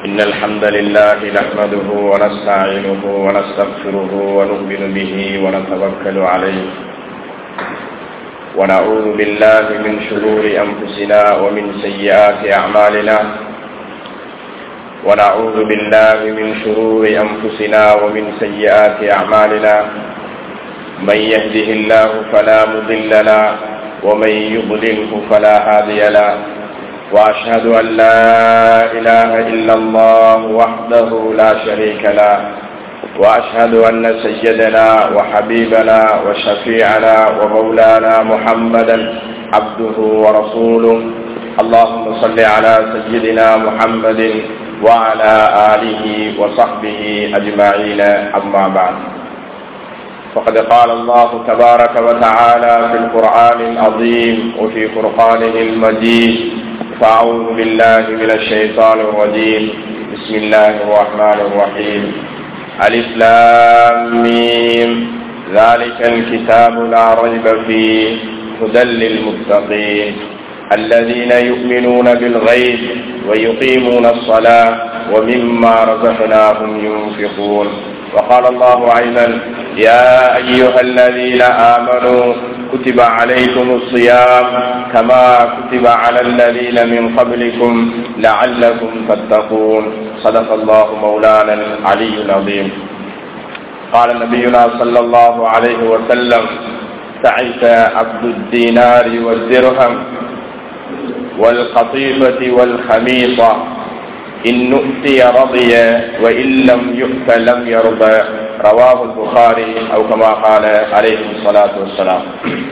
إن الحمد لله نحمده ونستعينه ونستغفره ونؤمن به ونتوكل عليه ونعوذ بالله من شرور أنفسنا ومن سيئات أعمالنا ونعوذ بالله من شرور أنفسنا ومن سيئات أعمالنا من يهده الله فلا مضل له ومن يضلله فلا هادي له وأشهد أن لا إله إلا الله وحده لا شريك له وأشهد أن سيدنا وحبيبنا وشفيعنا ومولانا محمدا عبده ورسوله اللهم صل على سيدنا محمد وعلى آله وصحبه أجمعين أما بعد فقد قال الله تبارك وتعالى في القرآن العظيم وفي فرقانه المجيد فأعوذ بالله من الشيطان الرجيم بسم الله الرحمن الرحيم ألف لام ميم ذلك الكتاب لا ريب فيه هدى للمتقين الذين يؤمنون بالغيب ويقيمون الصلاة ومما رزقناهم ينفقون وقال الله أيضا يا أيها الذين آمنوا كتب عليكم الصيام كما كتب على الذين من قبلكم لعلكم تتقون صدق الله مولانا العلي العظيم قال نبينا صلى الله عليه وسلم تعس عبد الدينار والدرهم والقطيفة والخميصة إن نؤتي رضي وإن لم يؤت لم يرضى رواه البخاري أو كما قال عليه الصلاة والسلام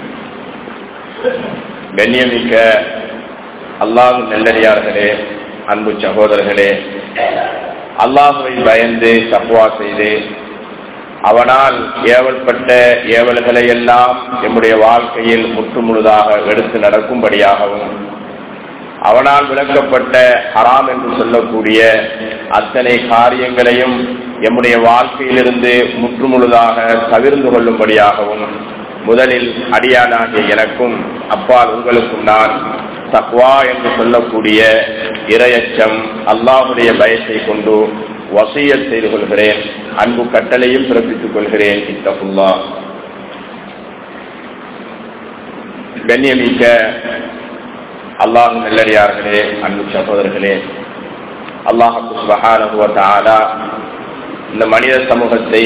கண்ணியமிக்க அல்லாஹ் நல்லடியார்களே அன்பு சகோதரர்களே அல்லாஹுவை பயந்து தப்புவா செய்து அவனால் ஏவல்பட்ட ஏவல்களை எல்லாம் நம்முடைய வாழ்க்கையில் முற்றுமுழுதாக எடுத்து நடக்கும்படியாகவும் அவனால் விளக்கப்பட்ட ஹராம் என்று சொல்லக்கூடிய அத்தனை காரியங்களையும் எம்முடைய வாழ்க்கையிலிருந்து முற்றுமுழுதாக தவிர்ந்து கொள்ளும்படியாகவும் முதலில் அடியானாகிய எனக்கும் அப்பால் உங்களுக்கும் நான் தக்வா என்று சொல்லக்கூடிய இரையச்சம் அல்லாஹுடைய பயத்தை கொண்டு வசியல் செய்து கொள்கிறேன் அன்பு கட்டளையும் பிறப்பித்துக் கொள்கிறேன் இத்தகுல்லா கண்ணியமிக்க அல்லாஹ் நல்லடியார்களே அன்பு சகோதரர்களே அல்லாஹு சுபஹானுவத்தாலா இந்த மனித சமூகத்தை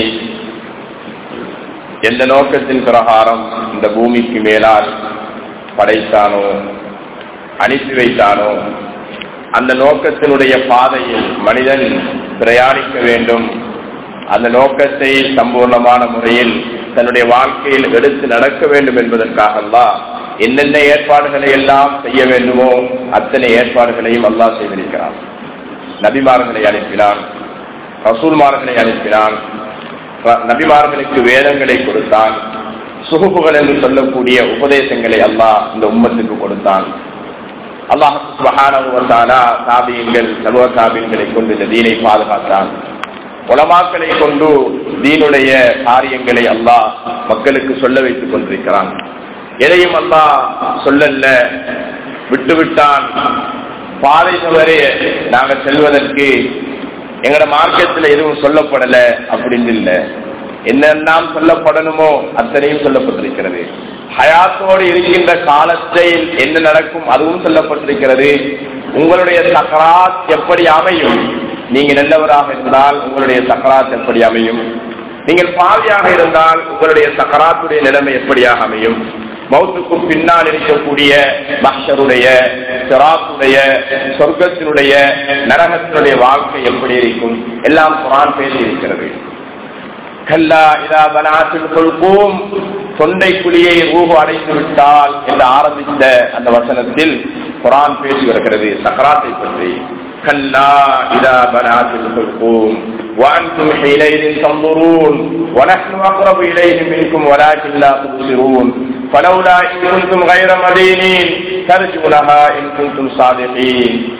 எந்த நோக்கத்தின் பிரகாரம் இந்த பூமிக்கு மேலால் படைத்தானோ அனுப்பி வைத்தானோ அந்த நோக்கத்தினுடைய பாதையில் மனிதன் பிரயாணிக்க வேண்டும் அந்த நோக்கத்தை சம்பூர்ணமான முறையில் தன்னுடைய வாழ்க்கையில் எடுத்து நடக்க வேண்டும் என்பதற்காக அல்லாஹ் என்னென்ன ஏற்பாடுகளை எல்லாம் செய்ய வேண்டுமோ அத்தனை ஏற்பாடுகளையும் அல்லாஹ் செய்திருக்கிறான் நபிமார்களை அனுப்பினான் ரசூல்மார்களை அனுப்பினான் நபிமார்களுக்கு வேதங்களை கொடுத்தான் சுகுப்புகள் என்று சொல்லக்கூடிய உபதேசங்களை அல்லாஹ் இந்த உம்மத்துக்கு கொடுத்தான் அல்லாஹானா சாபியங்கள் சர்வ சாபியங்களை கொண்டு இந்த தீனை பாதுகாத்தான் உலமாக்களை கொண்டு தீனுடைய காரியங்களை அல்லாஹ் மக்களுக்கு சொல்ல வைத்துக் கொண்டிருக்கிறான் எதையும் அல்லா சொல்லல விட்டுவிட்டான் பாதை தவறே நாங்க செல்வதற்கு எங்கட மார்க்கத்தில் எதுவும் சொல்லப்படல அப்படின்னு இல்லை என்னெல்லாம் சொல்லப்படணுமோ அத்தனையும் சொல்லப்பட்டிருக்கிறது ஹயாத்தோடு இருக்கின்ற காலத்தில் என்ன நடக்கும் அதுவும் சொல்லப்பட்டிருக்கிறது உங்களுடைய சக்கராத் எப்படி அமையும் நீங்க நல்லவராக இருந்தால் உங்களுடைய சக்கராத் எப்படி அமையும் நீங்கள் பாவியாக இருந்தால் உங்களுடைய சக்கராத்துடைய நிலைமை எப்படியாக அமையும் மௌத்துக்கும் பின்னால் இருக்கக்கூடிய மஷருடைய சிராத்துடைய சொர்க்கத்தினுடைய நரகத்தினுடைய வாழ்க்கை எப்படி இருக்கும் எல்லாம் குரான் பேசி இருக்கிறது கல்லா இதா பனாத்தில் கொள்வோம் தொண்டை குழியை ரூபு அடைத்து விட்டால் என்று ஆரம்பித்த அந்த வசனத்தில் குரான் பேசி வருகிறது சக்கராத்தை பற்றி كلا إذا بنات الحلقوم وأنتم حينئذ تنظرون ونحن أقرب إليه منكم ولكن لا تبصرون فلولا إن كنتم غير مدينين ترجونها إن كنتم صادقين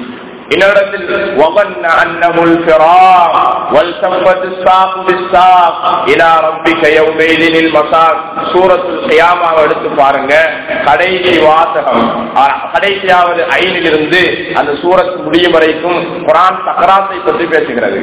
இன்னொருடத்தில் وَظَنَّ أَنَّهُ الْفِرَاقُ وَالْتَفَّتِ السَّاقُ بِالسَّاقِ إِلَى رَبِّكَ يَوْمَئِذٍ الْمَسَاقُ சூரத்துல் கியாமாவை எடுத்து பாருங்க கடைசி வாசகம் அஹ், கடைசியாவது ஐனிலிருந்து அந்த சூரத்து முடியும் வரைக்கும் குரான் சக்கராத்தை பற்றி பேசுகிறது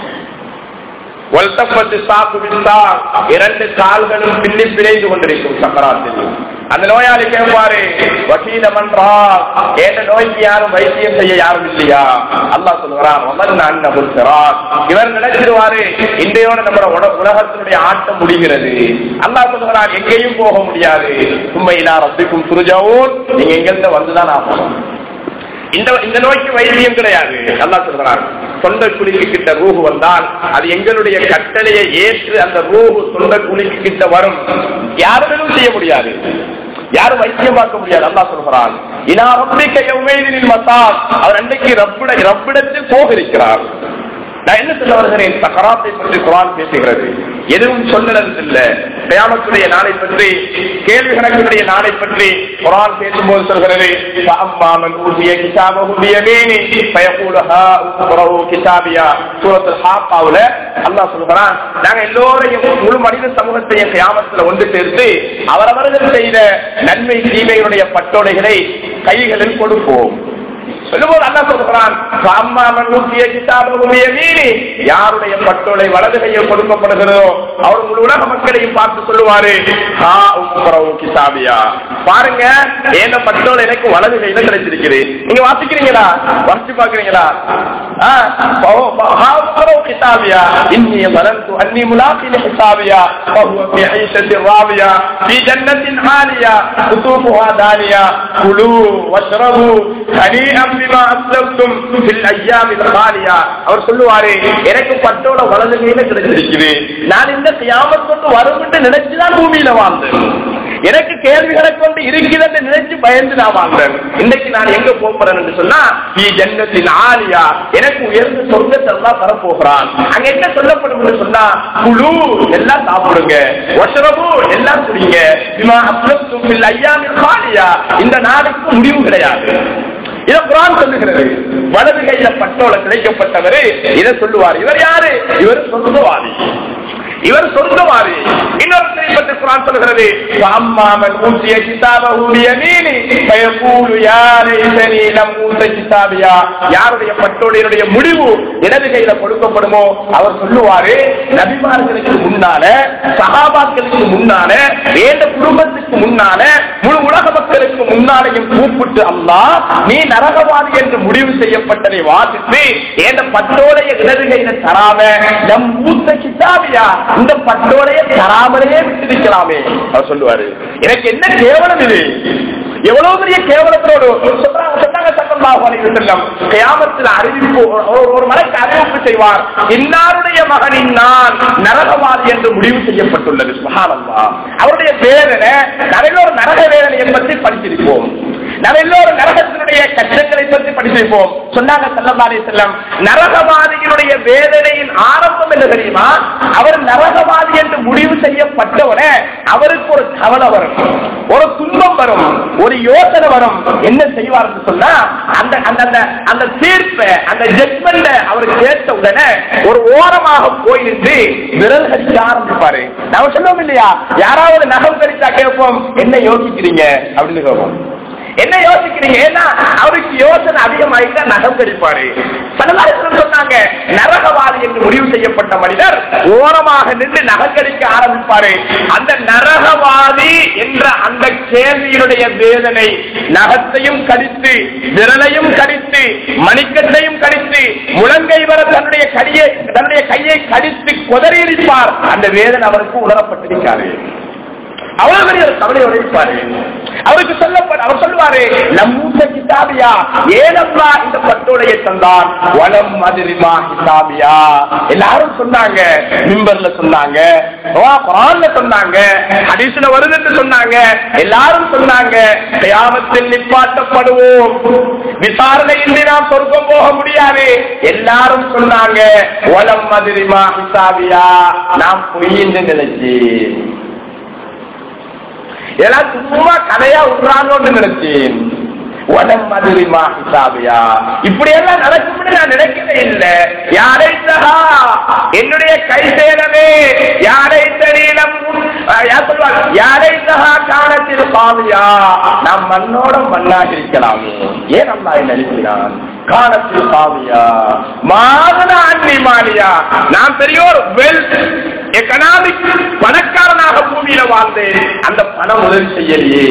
வல்தப்பத்து சாக்கு விட்டால் இரண்டு கால்களும் பின்னி பிணைந்து கொண்டிருக்கும் சக்கராத்தில் அந்த நோயாளி கேட்பாரு வக்கீலம் என்றால் ஏற்ற நோய்க்கு யாரும் வைத்தியம் செய்ய யாரும் இல்லையா அல்லாஹ் சொல்லுகிறான் வமன் அன்னபுல் சிராத் இவர் நினைச்சிருவாரு இன்றையோட நம்ம உல- உலகத்தினுடைய ஆட்டம் முடிகிறது அல்லாஹ் சொல்லுகிறான் எங்கேயும் போக முடியாது உண்மையிலா ரப்பிக்கும் துருஜாவும் நீங்க எங்கிருந்து வந்துதான் ஆகணும் இந்த இந்த நோய்க்கு வைத்தியம் கிடையாது அல்லா சொல்றான் சொந்த குழிக்கு கிட்ட ரூஹு வந்தால் அது எங்களுடைய கட்டளையை ஏற்று அந்த ரூஹு சொந்த குழிக்கு கிட்ட வரும் யாரும் செய்ய முடியாது யாரும் வைத்தியம் பார்க்க முடியாது அல்லா சொல்கிறான் இனா ரப்பிக்க எவ்வேதினில் மத்தால் அவர் அன்றைக்கு ரப்பிட ரப்பிடத்தில் போக இருக்கிறார் நான் என்ன சொல்ல வருகிறேன் சக்கராத்தை பற்றி குரான் பேசுகிறது எதுவும் சொல்லுறது இல்ல கயாமத்துடைய நாளை பற்றி கேள்வி கணக்குடைய நாளை பற்றி குரான் பேசும்போது சொல்கிறது "ஃபஅம்மாமன் ஊதிய கிதாபஹு பியமீனி ஃபயகூலு ஹாஉம்ரஹு கிதாபியா." சூரத்துல் ஹாக்காவுல அல்லாஹ் சொல்கிறான் நாங்க எல்லோரையும் முழு மனித சமூகத்தையும் கயாமத்துல ஒன்று சேர்த்து அவரவர்கள் செய்த நன்மை தீமைகளுடைய பட்டோடைகளை கைகளில் கொடுப்போம் சொல்லும்போது அல்லா சொல்கிறான் "ஃபஅம்மாமன் ஊதிய கிதாபஹு பியமீனி." யாருடைய பட்டோலை வலது கையில் கொடுக்கப்படுகிறதோ அவர் முழு உலக மக்களையும் பார்த்து சொல்லுவாரு "ஹா உம்ரஹு கிதாபியா." பாருங்க ஏன பட்டோலை எனக்கு வலது கையில கிடைச்சிருக்குது நீங்க வாசிக்கிறீங்களா வாசிச்சு பாக்குறீங்களா ஆ, ஃபஹு- ஃபஹா உம்ரஹு கிதாபியா. இன்னி ظننت أني ملاق حسابيا وهو في عيشة راضية في جنة عالية قطوفها دانية كلوا واشربوا هنيئا بما أسلفتم في الأيام الخالية அவர் சொல்லுவாரு எனக்கு பட்டோட வலது கையில கிடைச்சிருக்குது நான் இந்த கியாமத் கொண்டு வரும் என்று நினைச்சுதான் பூமியில வாழ்ந்தேன் எனக்கு கேள்விகளை கொண்டு இருக்குதுன்னு நினைச்சு பயந்து நான் வாழ்ந்தேன் இன்னைக்கு நான் எங்க போறேன் என்று சொன்னா நீ ஜன்னத்தின் ஆலியா எனக்கு உயர்ந்த சொர்க்கத்தை எல்லாம் தரப்போகிறான் அங்க என்ன சொல்லப்படும் என்று சொன்னா குழு எல்லாம் சாப்பிடுங்க ஒசரபு எல்லாம் குடிங்க பிமா அப்லத்தும் பில் ஐயாமில் காலியா இந்த நாளுக்கு முடிவு கிடையாது இதை குரான் சொல்லுகிறது வலது கையில பட்டோல கிடைக்கப்பட்டவரு இதை சொல்லுவார் இவர் யாரு இவர் சொந்தவாதி இவர் சொந்தவாதி இன்னொரு பற்றி குரான் சொல்கிறது அம்மாமன் ஊசிய கிதாபஹு பியமீனி ஃபயகூலு யா லைதனி லம் ஊத கிதாபியா யாருடைய பட்டோலையினுடைய முடிவு இடது கையில கொடுக்கப்படுமோ அவர் சொல்லுவாரு நபிமார்களுக்கு முன்னால சகாபாக்களுக்கு முன்னால வேண்ட குடும்பத்துக்கு முன்னால முழு உலக மக்களுக்கு முன்னாலையும் கூப்பிட்டு அல்லாஹ் நீ நரகவாதி என்று முடிவு செய்யப்பட்டதை வாசித்து ஏண்ட பட்டோடைய இடது கையில தராம நம் மூத்த கிதாபியா இந்த பட்டோடைய தராமலேயே விட்டிருக்கலாமே அவர் சொல்லுவாரு எனக்கு என்ன கேவலம் இது எவ்வளவு பெரிய கேவலத்தோடு சொல்றாங்க சொன்னாங்க சல்லல்லாஹு அலைஹி வஸல்லம் கியாமத்தில் அறிவிப்பு ஒரு- ஒரு மலைக்கு அறிவிப்பு செய்வார் இன்னாருடைய மகனின் நான் நரகவாதி என்று முடிவு செய்யப்பட்டுள்ளது சுபஹானல்லாஹ் அவருடைய வேதனை நிறைய ஒரு நரக வேதனையை பற்றி படிச்சிருப்போம் நம்ம எல்லோரும் நரகத்தினுடைய கஷ்டங்களை பற்றி படிச்சிருப்போம் சொன்னாங்க சல்லல்லாஹு அலைஹி வஸல்லம் நரகவாதியினுடைய வேதனையின் ஆரம்பம் என்ன தெரியுமா அவர் நரகவாதி என்று முடிவு செய்யப்பட்டவனே அவருக்கு ஒரு கவலை வரும் ஒரு துன்பம் வரும் ஒரு யோசனை வரும் என்ன செய்வார் சொன்னா அந்த அந்த அந்த- அந்த தீர்ப்பை அந்த ஜட்மெண்ட் அவர் கேட்ட உடனே ஒரு ஓரமாக போய் நின்று விரல் கடிக்க ஆரம்பிப்பாரு நம்ம சொல்லுவோம் இல்லையா யாராவது நகம் கடிச்சா கேட்போம் என்ன யோசிக்கிறீங்க அப்படின்னு கேட்போம் என்ன யோசிக்கிறீங்க ஏன்னா அவருக்கு யோசனை அதிகமாயிட்டா நகம் கடிப்பாரு சனலாசனம் சொன்னாங்க நரகவாதி என்று முடிவு செய்யப்பட்ட மனிதர் ஓரமாக நின்று நகங்கடிக்க ஆரம்பிப்பாரு அந்த நரகவாதி என்ற அந்த கேள்வியினுடைய வேதனை நகத்தையும் கடித்து விரலையும் கடித்து மணிக்கட்டையும் கடித்து முழங்கை வர தன்னுடைய கையை தன்னுடைய கையை கடித்து கொதறியிருப்பார் அந்த வேதனை அவருக்கு உணரப்பட்டிருக்காரு அவ்வளவு பெரிய ஒரு கவலையோட இருப்பாரு அவருக்கு சொல்லப்பட அவர் சொல்லுவாரு நம்மூத்த கிதாபியா ஏனப்பா இந்த பட்டோடையை தந்தான் வளம் அதிரிமா கிதாபியா எல்லாரும் சொன்னாங்க மிம்பர்ல சொன்னாங்க குரான்ல சொன்னாங்க ஹதீஸ்ல வருதுன்னு சொன்னாங்க எல்லாரும் சொன்னாங்க கயாமத்தில் நிப்பாட்டப்படுவோம் விசாரணையின்றி நாம் சொர்க்கம் போக முடியாது எல்லாரும் சொன்னாங்க வளம் அதிரிமா கிதாபியா நாம் பொய் என்று நினைச்சேன் இதெல்லாம் சும்மா கதையா விடுறாங்கன்னு நினைச்சேன் உடம் மதுரிமா ஹிசாபியா இப்படி எல்லாம் நடக்கும்னு நான் நினைக்கவே இல்லை யாரை சகா என்னுடைய கை சேரவே யாரை தெரியலம் யார் சொல்வார் யாரை சகா காலத்தில் பாவியா நாம் மண்ணோட மண்ணாக இருக்கலாமே ஏன் அல்லா என்ன அனுப்பினான் காலத்தில் பாவியா மாதனா அன்னி மாலியா நான் பெரியோர் வெல்த் எக்கனாமிக் பணக்காரனாக பூமியில வாழ்ந்தேன் அந்த பணம் உதவி செய்யலையே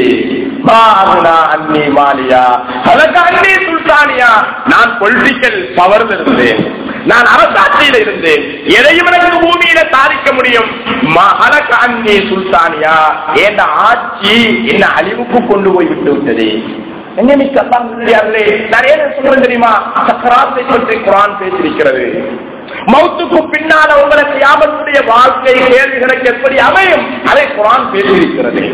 மாதனா அன்னி மாலியா அதற்கு அன்னி சுல்தானியா நான் பொலிட்டிக்கல் பவர் இருந்தேன் நான் அரசாட்சியில இருந்தேன் எதையும் எனக்கு பூமியில சாதிக்க முடியும் மகளக்க அன்னி சுல்தானியா என்ற ஆட்சி என்ன அழிவுக்கு கொண்டு போய் விட்டு விட்டது எங்கமிக்க அல்லாஹ்வுடையார்களே, நான் ஏன் சொல்றேன் தெரியுமா சக்கராத்தை பற்றி குரான் பேசியிருக்கிறது மௌத்துக்கு பின்னால உங்களுக்கு யாபத்துடைய வாழ்க்கை கேள்விகளுக்கு எப்படி அமையும் அதை குரான் பேசியிருக்கிறது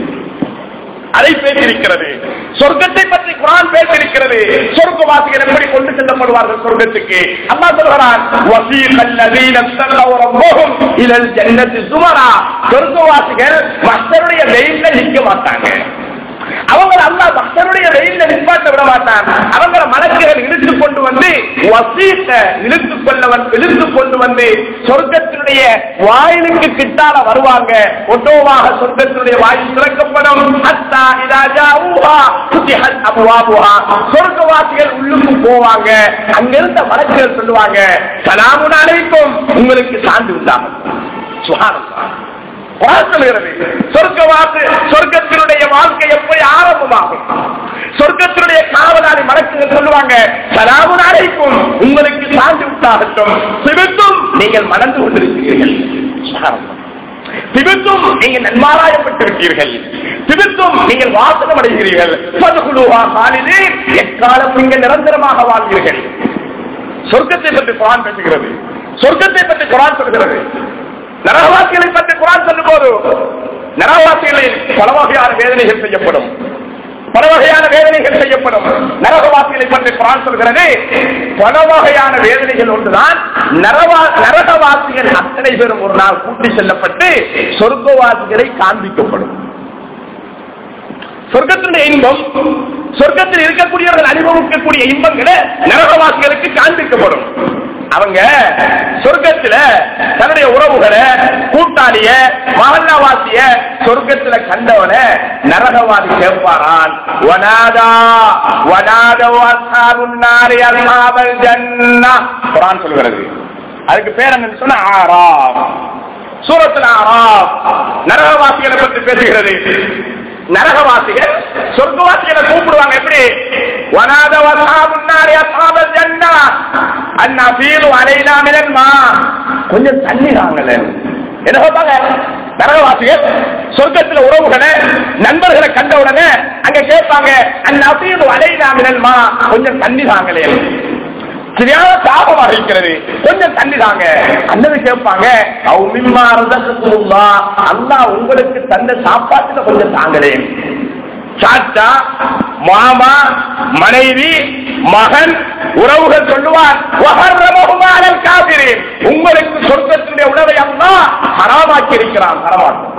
அதை பேசியிருக்கிறது சொர்க்கத்தை பற்றி குரான் பேசியிருக்கிறது சொர்க்கவாசிகள் எப்படி கொண்டு செல்லப்படுவார்கள் சொர்க்கத்துக்கு அல்லாஹ் சொல்கிறான் வசீகல் லதீன தல்லவ் ரப்பஹும் இலல் ஜன்னத்தி சுமரா சொர்க்கவாசிகள் மஸ்தருடைய வெயில்ல நிற்க மாட்டாங்க அவங்க அல்லா பக்தருடைய வெயில நிப்பாட்ட விட மாட்டான் அவங்கள மலக்குகள் இழுத்து கொண்டு வந்து வசீட்ட இழுத்து கொள்ள வந்து இழுத்து கொண்டு வந்து சொர்க்கத்தினுடைய வாயிலுக்கு கிட்டால வருவாங்க ஒட்டோவாக சொர்க்கத்தினுடைய வாயில் திறக்கப்படும் அத்தா இதாஜா ஊஹா சுத்திஹல் அபுவாபுஹா சொர்க்கவாசிகள் உள்ளுக்கு போவாங்க அங்கிருந்த மலக்குகள் சொல்லுவாங்க சலாமுன் அலைக்கும் உங்களுக்கு சார்ந்து உண்டாகும் சுகாரம் குரான் சொல்கிறது சொர்க்க வாக்கு சொர்க்கத்தினுடைய வாழ்க்கை எப்படி ஆரம்பமாகும் சொர்க்கத்தினுடைய காவலாளி மலக்குகள் சொல்லுவாங்க சலாமுன் அழைக்கும் உங்களுக்கு சாந்தி உண்டாகட்டும் சிறுத்தும் நீங்கள் மணந்து கொண்டிருக்கிறீர்கள் சுகாரம். திவித்தும் நீங்கள் நன்மாராயப்பட்டிருக்கிறீர்கள் திவித்தும் நீங்கள் வாசனம் அடைகிறீர்கள் பதுகுழுவா காலிலே எக்காலம் நீங்கள் நிரந்தரமாக வாழ்வீர்கள் சொர்க்கத்தை பற்றி குரான் பேசுகிறது சொர்க்கத்தை பற்றி குரான் சொல்கிறது நரகவாசிகளை பற்றி குரான் சொல்லும் போது நரகவாசிகளில் பல வகையான வேதனைகள் செய்யப்படும் பல வகையான வேதனைகள் செய்யப்படும் நரகவாசிகளை பற்றி குரான் சொல்கிறது பல வகையான வேதனைகள் ஒன்றுதான் நரவா நரகவாசிகள் அத்தனை பேரும் ஒரு நாள் கூட்டி செல்லப்பட்டு சொர்க்கவாசிகளை காண்பிக்கப்படும் சொர்க்கத்தினுடைய இன்பம் சொர்க்கத்தில் இருக்கக்கூடியவர்கள் அனுபவிக்கக்கூடிய இன்பங்களை நரகவாசிகளுக்கு காண்பிக்கப்படும் அவங்க சொர்க்கத்துல தன்னுடைய உறவுகளை கூட்டாளிய மகல்லாவாசிய சொர்க்கத்துல கண்டவன நரகவாதி கேட்பாரான் வனாதா வனாதவாசாருன்னாரி அல்லாமல் ஜன்னா குரான் சொல்கிறது அதுக்கு பேர் என்னன்னு சொன்னா ஆறாம் சூரத்தில் ஆறாம் நரகவாசிகளை பற்றி பேசுகிறது நரகவாசிகள் சொர்க்கவாசிகளை கூப்பிடுவாங்க எப்படி வனாத வசாபுன்னாரி அசாபல் ஜன்னா அண்ணா பீலு அலைனா மினன்மா கொஞ்சம் தண்ணி தாங்கல என்ன சொல்றாங்க நரகவாசிகள் சொர்க்கத்துல உறவுகளை நண்பர்களை கண்ட உடனே அங்க கேட்பாங்க அண்ணா பீலு அலைனா மினன்மா கொஞ்சம் தண்ணி தாங்களே சரியான தாபமாக இருக்கிறது கொஞ்சம் தண்ணி தாங்க அண்ணது கேட்பாங்க அவ மிம்மா ரசத்துல்லா அல்லாஹ் உங்களுக்கு தந்த சாப்பாட்டுல கொஞ்சம் தாங்களேன் சாச்சா மாமா மனைவி மகன் உறவுகள் சொல்லுவார் வஹர்ரமஹுமாலல் காபிரீன். உங்களுக்கு சொர்க்கத்தினுடைய உணவை அல்லா ஹராமாக்கி இருக்கிறான் தரமாட்டோம்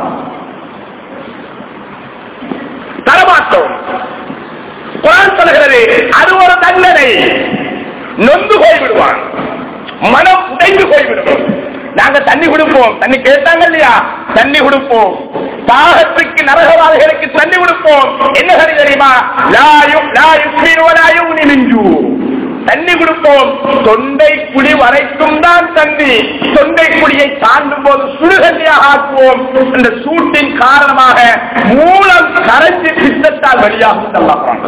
தரமாட்டோம் குரான் சொல்கிறது அது ஒரு தண்டனை நொந்து போய்விடுவான் மனம் உடைந்து போய்விடும் நாங்க தண்ணி கொடுப்போம் தண்ணி கேட்டாங்க இல்லையா தண்ணி கொடுப்போம் தாகத்துக்கு நரகவாதிகளுக்கு தண்ணி கொடுப்போம் என்ன சரி தெரியுமா லாயும் லாயும் மிஞ்சு தண்ணி கொடுப்போம் தொண்டை குழி வரைக்கும் தான் தண்ணி தொண்டை குழியை தாண்டும் போது சுடுகண்ணியாக ஆக்குவோம் இந்த சூட்டின் காரணமாக மூலம் கரைஞ்சி பித்தத்தால் வெளியாகும் சொல்லலாம்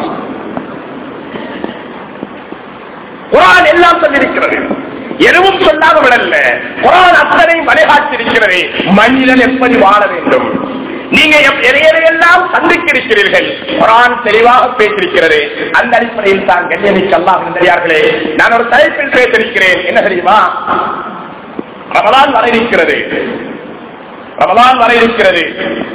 குரான் எல்லாம் சொல்லியிருக்கிறது எதுவும் சொல்லாத விடல்ல குரான் அத்தனை வழிகாட்டிருக்கிறது மனிதன் எப்படி வாழ வேண்டும் நீங்க எப்- எதை எதையெல்லாம் சந்திக்கிறீர்கள் குரான் தெளிவாக பேசியிருக்கிறது அந்த அடிப்படையில் தான் கண்ணியமிக்க அல்லாஹ் நடிகார்களே நான் ஒரு தலைப்பில் பேசியிருக்கிறேன் என்ன தெரியுமா ரமலான் வர இருக்கிறது ரமலான் வர இருக்கிறது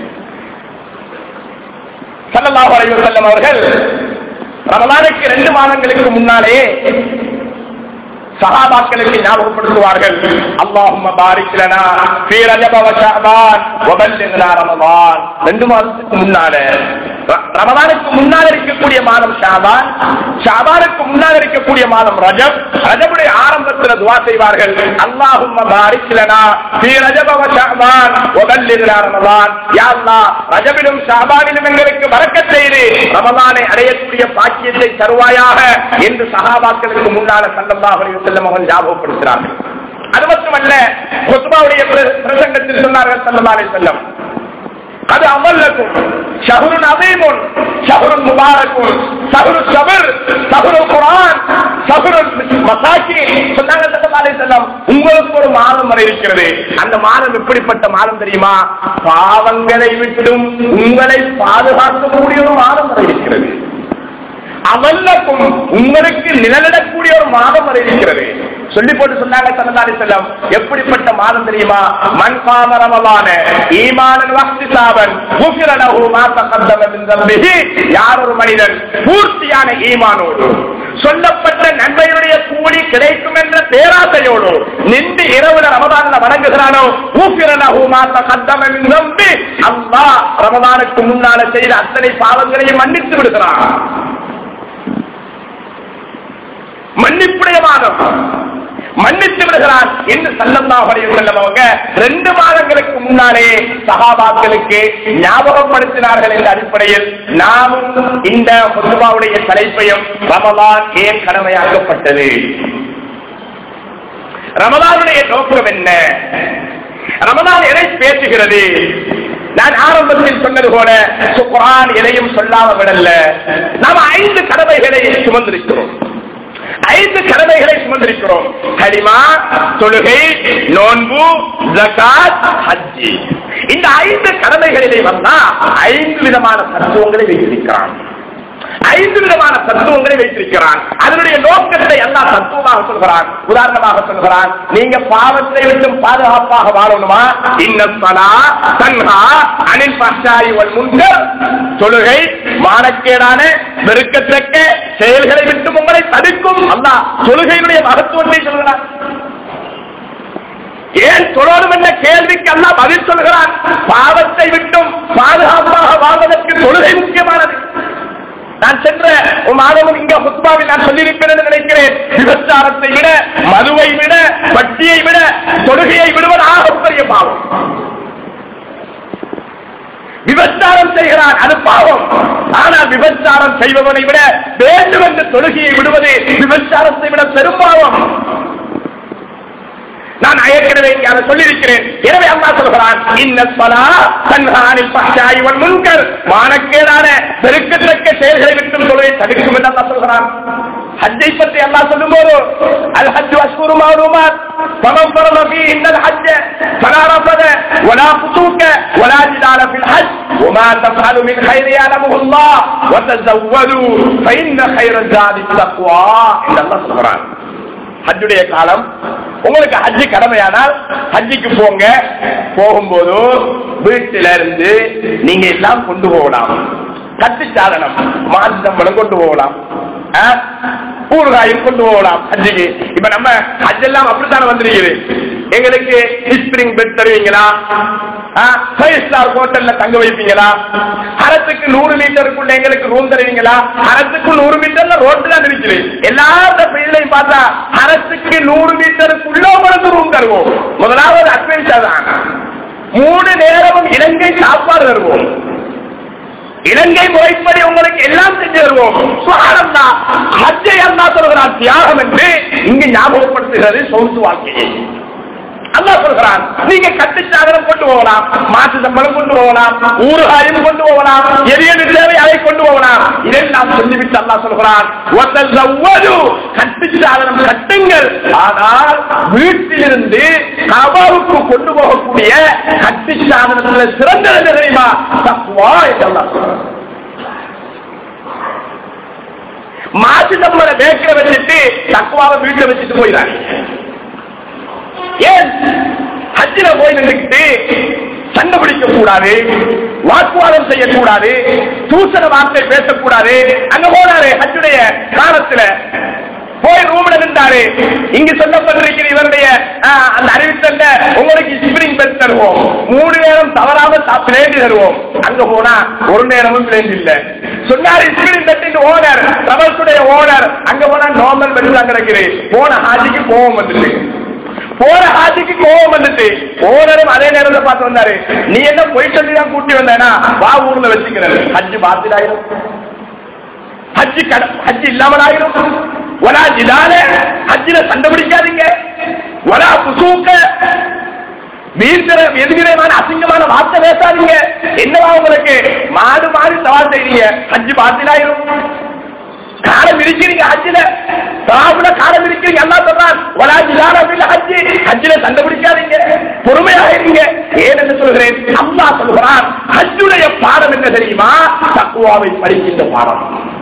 ஸல்லல்லாஹு அலைஹி வஸல்லம் அவர்கள் ரமலானுக்கு ரெண்டு மாதங்களுக்கு முன்னாலே சஹாபாக்களுக்கு ஞாபகப்படுத்துவார்கள் அல்லாஹும்ம பாரிக் லனா ஃபீ ரஜப வ ஷஅபான் வ பல்லிக்னா ரமதான் ரெண்டு மாதத்துக்கு முன்னால ர- ரமதானுக்கு முன்னால் இருக்கக்கூடிய மாதம் ஷாபான் ஷாபானுக்கு முன்னால் இருக்கக்கூடிய மாதம் ரஜப் ரஜபுடைய ஆரம்பத்தில் துவா செய்வார்கள் அல்லாஹும்ம பாரிக் லனா ஃபீ ரஜப வ ஷஅபான் வ பல்லிக்னா ரமதான் யா அல்லாஹ் ரஜபிலும் ஷாபானிலும் எங்களுக்கு பரக்கத் செய்து ரமதானை அடையக்கூடிய பாக்கியத்தை தருவாயாக என்று சஹாபாக்களுக்கு முன்னால சல்லல்லாஹு அலைஹி வஸல்லம் அவர்கள் ஞாபகப்படுத்துகிறார்கள் அது மட்டுமல்ல குத்பாவுடைய பிர- பிரசங்கத்தில் சொன்னார்கள் ஸல்லல்லாஹு அலைஹி வஸல்லம் அது அமல்லக்கும் ஷஹருன் அதீமுன் ஷஹருன் முபாரக்கும் ஷஹரு ஷபர் ஷஹரு குர்ஆன் ஷஹரு மசாக்கி சொன்னாங்க ஸல்லல்லாஹு அலைஹி வஸல்லம் உங்களுக்கு ஒரு மாதம் வரை இருக்கிறது அந்த மாதம் எப்படிப்பட்ட மாதம் தெரியுமா பாவங்களை விட்டும் உங்களை பாதுகாக்கக்கூடிய ஒரு மாதம் வரை இருக்கிறது அவல்லக்கும் உங்களுக்கு நிழலிடக்கூடிய ஒரு மாதம் வரை இருக்கிறது சொல்லி போட்டு சொன்னாங்க சல்லல்லாஹு அலைஹி வஸல்லம் எப்படிப்பட்ட மாதம் தெரியுமா மன் காம ரமலான ஈமானன் வஹ்திசாபன் குஃபிர லஹு மா தகத்தம மின் தம்பிஹி யார் ஒரு மனிதன் பூர்த்தியான ஈமானோடு சொல்லப்பட்ட நன்மையுடைய கூலி கிடைக்கும் என்ற பேராசையோடு நின்று இரவுல ரமதான்ல வணங்குகிறானோ குஃபிர லஹு மா தகத்தம மின் தம்பி அல்லாஹ் ரமதானுக்கு முன்னால செய்த அத்தனை பாவங்களையும் மன்னித்து விடுகிறான் மன்னிப்புடைய மாதம் மன்னித்து விடுகிறான் என்று சல்லல்லாஹுடைய செல்லவங்க ரெண்டு மாதங்களுக்கு முன்னாலே சகாபாக்களுக்கு ஞாபகப்படுத்தினார்கள் என்ற அடிப்படையில் நாமும் இந்த பொதுவாவுடைய தலைப்பையும் ரமலான் ஏன் கடமையாக்கப்பட்டது ரமலானுடைய நோக்கம் என்ன ரமலான் எதை பேசுகிறது நான் ஆரம்பத்தில் சொன்னது போல குரான் எதையும் சொல்லாம விடல நாம் ஐந்து கடமைகளை சுமந்திருக்கிறோம் ஐந்து கடமைகளை சுமந்திருக்கிறோம் கலிமா தொழுகை நோன்பு ஜகாத் ஹஜ்ஜி இந்த ஐந்து கடமைகளிலே வந்தா ஐந்து விதமான தத்துவங்களை வைத்திருக்கிறான் ஐந்து விதமான தத்துவங்களை வைத்திருக்கிறான் அதனுடைய நோக்கத்தை எல்லாம் தத்துவமாக சொல்கிறான் உதாரணமாக சொல்கிறான் நீங்க பாவத்தை விட்டு பாதுகாப்பாக வாழணுமா இன்னசலா தன்ஹா அனில் பஷாயி வல் முன்கர் தொழுகை மானக்கேடான வெறுக்கத்தக்க செயல்களை விட்டு உங்களை தடுக்கும் அல்லாஹ் தொழுகையினுடைய மகத்துவத்தை சொல்கிறான் ஏன் தொடரும் என்ற கேள்விக்கு அல்ல பதில் சொல்கிறான் பாவத்தை விட்டும் பாதுகாப்பாக வாழ்வதற்கு தொழுகை முக்கியமானது நான் சென்ற ஒரு மாதமும் இங்க புத்பாவில் நான் சொல்லியிருப்பேன் என்று நினைக்கிறேன் விபச்சாரத்தை விட மதுவை விட வட்டியை விட தொழுகையை விடுவது ஆகப்பெரிய பாவம் விபச்சாரம் செய்கிறான் அது பாவம் ஆனால் விபச்சாரம் செய்பவனை விட வேண்டும் என்று தொழுகையை விடுவது விபச்சாரத்தை விட பெரும் பாவம் நான் ஏற்கனவே இங்கே அதை சொல்லியிருக்கிறேன் எனவே அம்மா சொல்கிறான் இந்த பலா தன்ஹானில் பஹ்ஷாய் வல் முன்கர் மானக்கேடான பெருக்கத்தக்க செயல்களை விட்டு தொழிலை தடுக்கும் என்று அல்லாஹ் சொல்கிறான் ஹஜ்ஜை பற்றி அல்லாஹ் சொல்லும்போது அல் ஹஜ் அஷ்குரு மாலூமாத் فمن فرض فيهن الحج فلا رفض ولا فسوق ولا جدال في الحج وما تفعل من خير يعلمه الله وتزودوا فإن خير الزاد التقوى إن الله سبحانه ஹஜ்ஜுடைய காலம் உங்களுக்கு ஹஜ்ஜு கடமையானால் ஹஜ்ஜுக்கு போங்க போகும்போது வீட்டில இருந்து நீங்க எல்லாம் கொண்டு போகலாம் கட்டு சாதனம் மாட்டு சம்பளம் கொண்டு போகலாம் ஆ? ஊறுகாயும் கொண்டு போகலாம் ஹஜ்ஜுக்கு இப்ப நம்ம ஹஜ் எல்லாம் அப்படித்தானே வந்திருக்குது எங்களுக்கு ஸ்பிரிங் பெட் தருவீங்களா ஃபைவ் ஸ்டார் ஹோட்டல்ல தங்க வைப்பீங்களா அரசுக்கு நூறு மீட்டருக்குள்ள எங்களுக்கு ரூம் தருவீங்களா அரசுக்கு நூறு மீட்டர்ல ரோட்டு தான் இருக்குது எல்லாரோட பிள்ளையும் பார்த்தா அரசுக்கு நூறு மீட்டருக்குள்ள உங்களுக்கு ரூம் தருவோம் முதலாவது அட்வைஸா தான் மூணு நேரமும் இலங்கை சாப்பாடு தருவோம் இலங்கை முறைப்படி உங்களுக்கு எல்லாம் செஞ்சு தருவோம் சுகாரம்னா ஹஜ்ஜை அல்லா சொல்கிறான் தியாகம் என்று இங்கு ஞாபகப்படுத்துகிறது சொத்து வாழ்க்கையை அல்லாஹ் சொல்கிறான் நீங்க கட்டு சாகரம் கொண்டு போகலாம் மாட்டு சம்பளம் கொண்டு போகலாம் ஊறுகாயும் கொண்டு போகலாம் எது எது தேவை அதை கொண்டு போகலாம் இதெல்லாம் சொல்லிவிட்டு அல்லாஹ் சொல்கிறான் "வத்தஸவ்வஜு", கட்டு சாதனம் கட்டுங்கள் ஆனால் வீட்டிலிருந்து கபாவுக்கு கொண்டு போகக்கூடிய கட்டு சாதனத்தில் சிறந்தது என்ன தெரியுமா தக்குவா என்று அல்லாஹ் சொல்கிறான் மாட்டு சம்பள பேக்கரை வச்சுட்டு தக்குவாவை வீட்டில் வச்சுட்டு போயிடாங்க ஏன் ஹஜ்ஜில போய் நின்றுக்கிட்டு சண்டை பிடிக்க கூடாது வாக்குவாதம் செய்யக்கூடாது தூசண வார்த்தை பேசக்கூடாது அங்க போனாரு ஹஜ்ஜுடைய காலத்துல போய் ரூம்ல நின்றாரு இங்கு சொல்லப்பட்டிருக்கிற இவருடைய ஆஹ், அந்த அறிவித்தல்ல உங்களுக்கு ஸ்பிரிங் பெட் தருவோம் மூணு நேரம் தவறாம பிளேண்டி தருவோம் அங்க போனா ஒரு நேரமும் பிளேண்ட் இல்ல சொன்னாரு ஸ்பிரிங் பெட்டின் ஓனர் ரவல்ஸுடைய ஓனர் அங்க போனா நார்மல் பெட் தான் கிடைக்குது போன ஹாஜிக்கு கோவம் வந்துட்டு போற ஹாஜிக்கு கோவம் வந்துட்டு ஓனரும் அதே நேரத்தை பார்த்து வந்தாரு நீ என்ன பொய் சொல்லி தான் கூட்டி வந்தேனா வா ஊர்ல வச்சுக்கிறேன் ஹஜ்ஜு பாத்திராயிரும் ஹஜ்ஜு கட ஹஜ்ஜு இல்லாமல் ஆயிரும் ஒலா ஜிலால ஹஜ்ஜில சண்டை பிடிக்காதீங்க ஒலா புசூக்க வீழ்கிற எதிர்கிறமான அசிங்கமான வார்த்தை பேசாதீங்க என்னவா உங்களுக்கு மாடு மாறி சவால் செய்றீங்க ஹஜ்ஜு பாத்திலாயிரும் காலம் இருக்கிறீங்க ஹஜ்ஜில சாவுல காலம் இருக்கிறீங்க அல்லா சொல்றான் ஒலா ஜிலால ஹஜ்ஜி ஹஜ்ஜில சண்டை பிடிக்காதீங்க பொறுமையாக இருங்க ஏன் என்று சொல்கிறேன் அல்லாஹ் சொல்கிறான் ஹஜ்ஜுடைய பாடம் என்ன தெரியுமா தக்குவாவை படிக்கின்ற பாடம்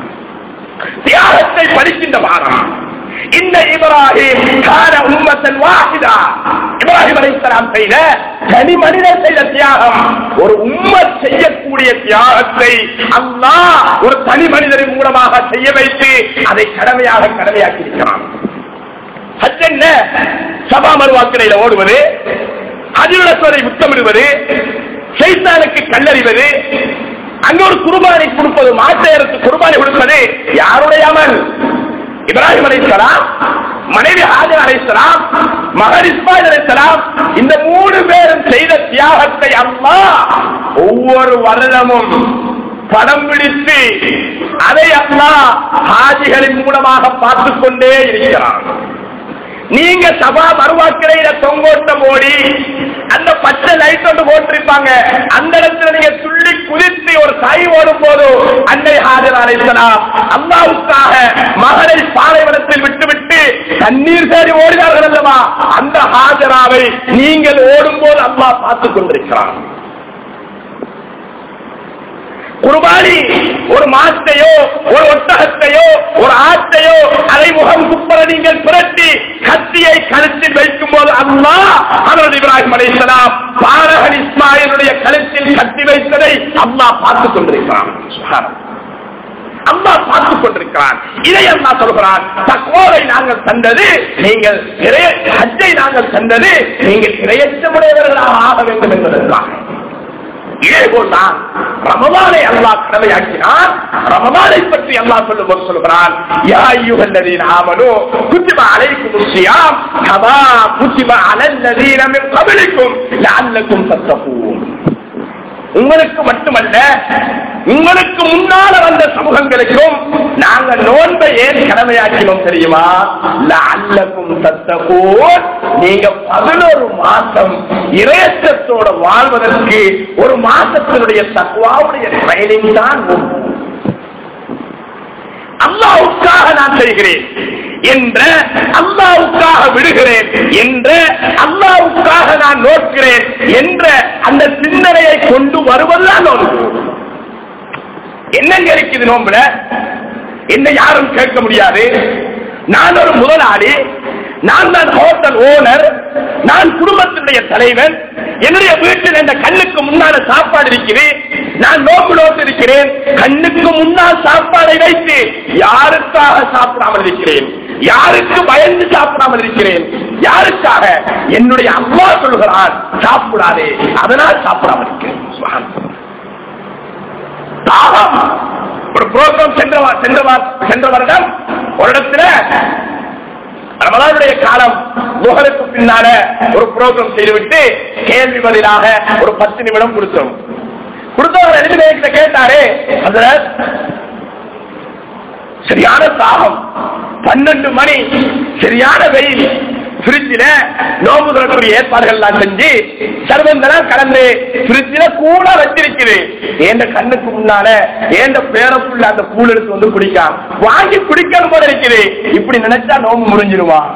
தியாகத்தை படிக்கின்ற பாடம் இந்த இப்ராஹிம் கான உம்மத்தன் வாஹிதா இப்ராஹிம் அலைஹிஸ்ஸலாம் செய்த தனி மனிதர் செய்த தியாகம் ஒரு உம்மத் செய்யக்கூடிய தியாகத்தை அல்லாஹ் ஒரு தனி மனிதரின் மூலமாக செய்ய வைத்து அதை கடமையாக கடமையாக்கி இருக்கிறான் ஹஜ் என்ன சபா மறுவாக்கினையில ஓடுவது அதிர்வரை முத்தமிடுவது சைத்தானுக்கு கல்லறிவது அங்க ஒரு குர்பானை கொடுப்பது மாற்றையருக்கு குர்பானை கொடுப்பது யாருடைய அமல் இப்ராஹிம் அலைசலாம் மனைவி ஹாஜர் அலைசலாம் மகன் இஸ்மாயில் அலைசலாம் இந்த மூணு பேரும் செய்த தியாகத்தை அம்மா ஒவ்வொரு வருடமும் படம் பிடித்து அதை அம்மா ஹாஜிகளின் மூலமாக பார்த்துக் கொண்டே இருக்கிறான் நீங்க சபா மறுவாக்கிரையில தொங்கோட்ட போடி அந்த பச்சை லைட் ஒன்று போட்டிருப்பாங்க அந்த இடத்துல நீங்க துள்ளி குதித்து ஒரு சாய் ஓடும் போது அன்னை ஹாஜர் அழைத்தலாம் அல்லாவுக்காக மகனை பாலைவனத்தில் விட்டுவிட்டு தண்ணீர் சேரி ஓடினார்கள் அல்லவா அந்த ஹாஜராவை நீங்கள் ஓடும் போது அல்லா பார்த்துக் கொண்டிருக்கிறான் குர்பானி ஒரு மாட்டையோ ஒரு ஒட்டகத்தையோ ஒரு ஆட்டையோ அதை முகம் குப்பர நீங்கள் புரட்டி கத்தியை கழுத்தில் வைக்கும் போது அல்லா அதரது இப்ராஹிம் அலைசலாம் பாரகன் இஸ்மாயிலுடைய கழுத்தில் கத்தி வைத்ததை அல்லா பார்த்துக் கொண்டிருக்கிறான் சுப்ஹானல்லாஹ். அம்மா பார்த்துக் கொண்டிருக்கிறான் இதை அம்மா சொல்கிறான் தக்கோவை நாங்கள் தந்தது நீங்கள் இறைய ஹஜ்ஜை நாங்கள் தந்தது நீங்கள் இரையற்றமுடையவர்களாக ஆக வேண்டும் என்பதற்காக இதே போல்தான் ரமதானை அல்லாஹ் கடமையாக்கினான் ரமதானை பற்றி அல்லாஹ் சொல்லும் போது சொல்கிறான் யா அய்யுஹல்லதீன ஆமனு குத்திப அலைக்கும் ஸியாம் கமா குத்திப அலல்லதீன மின் கப்லிக்கும் லஅல்லக்கும் தத்தகூன் உங்களுக்கு மட்டுமல்ல உங்களுக்கு முன்னால வந்த சமூகங்களுக்கும் நாங்க நோன்பை ஏன் கடமையாக்கினோம் தெரியுமா லஅல்லக்கும் தத்தகூன் நீங்க பதினோரு மாசம் இறையற்றத்தோட வாழ்வதற்கு ஒரு மாசத்தினுடைய தக்குவாவுடைய ட்ரைனிங் தான் நோன்பு. அல்லாவுக்காக நான் செய்கிறேன் என்ற அல்லாவுக்காக விடுகிறேன் என்ற அல்லாவுக்காக நான் நோக்கிறேன் என்ற அந்த சிந்தனையை கொண்டு வருவதுதான் நோன்பு என்னங்க இருக்குது நோம்புல என்ன யாரும் கேட்க முடியாது நான் ஒரு முதலாளி நான் தான் ஹோட்டல் ஓனர் நான் குடும்பத்தினுடைய தலைவன் என்னுடைய வீட்டில் இந்த கண்ணுக்கு முன்னால சாப்பாடு இருக்கிறேன் நான் நோக்கு நோட்டு இருக்கிறேன் கண்ணுக்கு முன்னால் சாப்பாடை வைத்து யாருக்காக சாப்பிடாமல் இருக்கிறேன் யாருக்கு பயந்து சாப்பிடாமல் இருக்கிறேன் யாருக்காக என்னுடைய அம்மா சொல்கிறான் சாப்பிடாதே அதனால் சாப்பிடாமல் இருக்கிறேன் சுப்ஹானல்லாஹ். தாகம் ஒரு புரோகிராம் சென்ற வா- சென்ற வா- சென்ற வருடம் ஒரு இடத்துல ரமலானுடைய காலம் முகருக்கு பின்னால ஒரு புரோகிராம் செய்துவிட்டு கேள்வி பதிலாக ஒரு பத்து நிமிடம் கொடுத்தோம் கொடுத்தவர் எழுதி கேட்டாரு அதுல சரியான தாகம் பன்னெண்டு மணி சரியான வெயில் பிரிட்ஜில நோம்பு திறக்கூடிய ஏற்பாடுகள் எல்லாம் செஞ்சு சர்வந்தெல்லாம் கலந்து பிரிட்ஜில கூலா வச்சிருக்குது ஏண்ட கண்ணுக்கு முன்னால ஏண்ட பேரப்புள்ள அந்த கூழ் எடுத்து வந்து குடிக்காம வாங்கி குடிக்கணும் போல இருக்குது இப்படி நினைச்சா நோம்பு முறிஞ்சிருவான்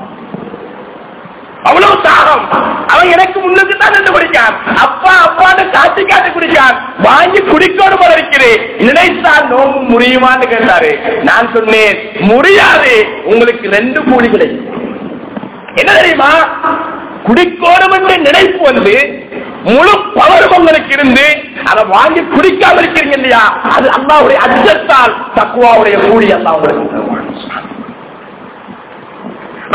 அவ்வளவு தாகம் அவன் எனக்கு முன்னுக்கு தான் நின்று குடிக்கான் அப்பா அப்பான்னு காட்டி காட்டி குடிக்கான் வாங்கி குடிக்கணும் போல இருக்கிறேன் நினைத்தால் நோம்பு முடியுமான்னு கேட்டாரு நான் சொன்னேன் முடியாது உங்களுக்கு ரெண்டு கூலி கிடைக்கும் என்ன தெரியுமா குடிக்கோடும் என்று நினைப்பு வந்து முழு பவர் உங்களுக்கு இருந்து அதை வாங்கி குடிக்காம இருக்கிறீங்க இல்லையா அது அல்லாவுடைய அச்சத்தால் தக்குவாவுடைய கூலி அல்லா உங்களுக்கு தருவான்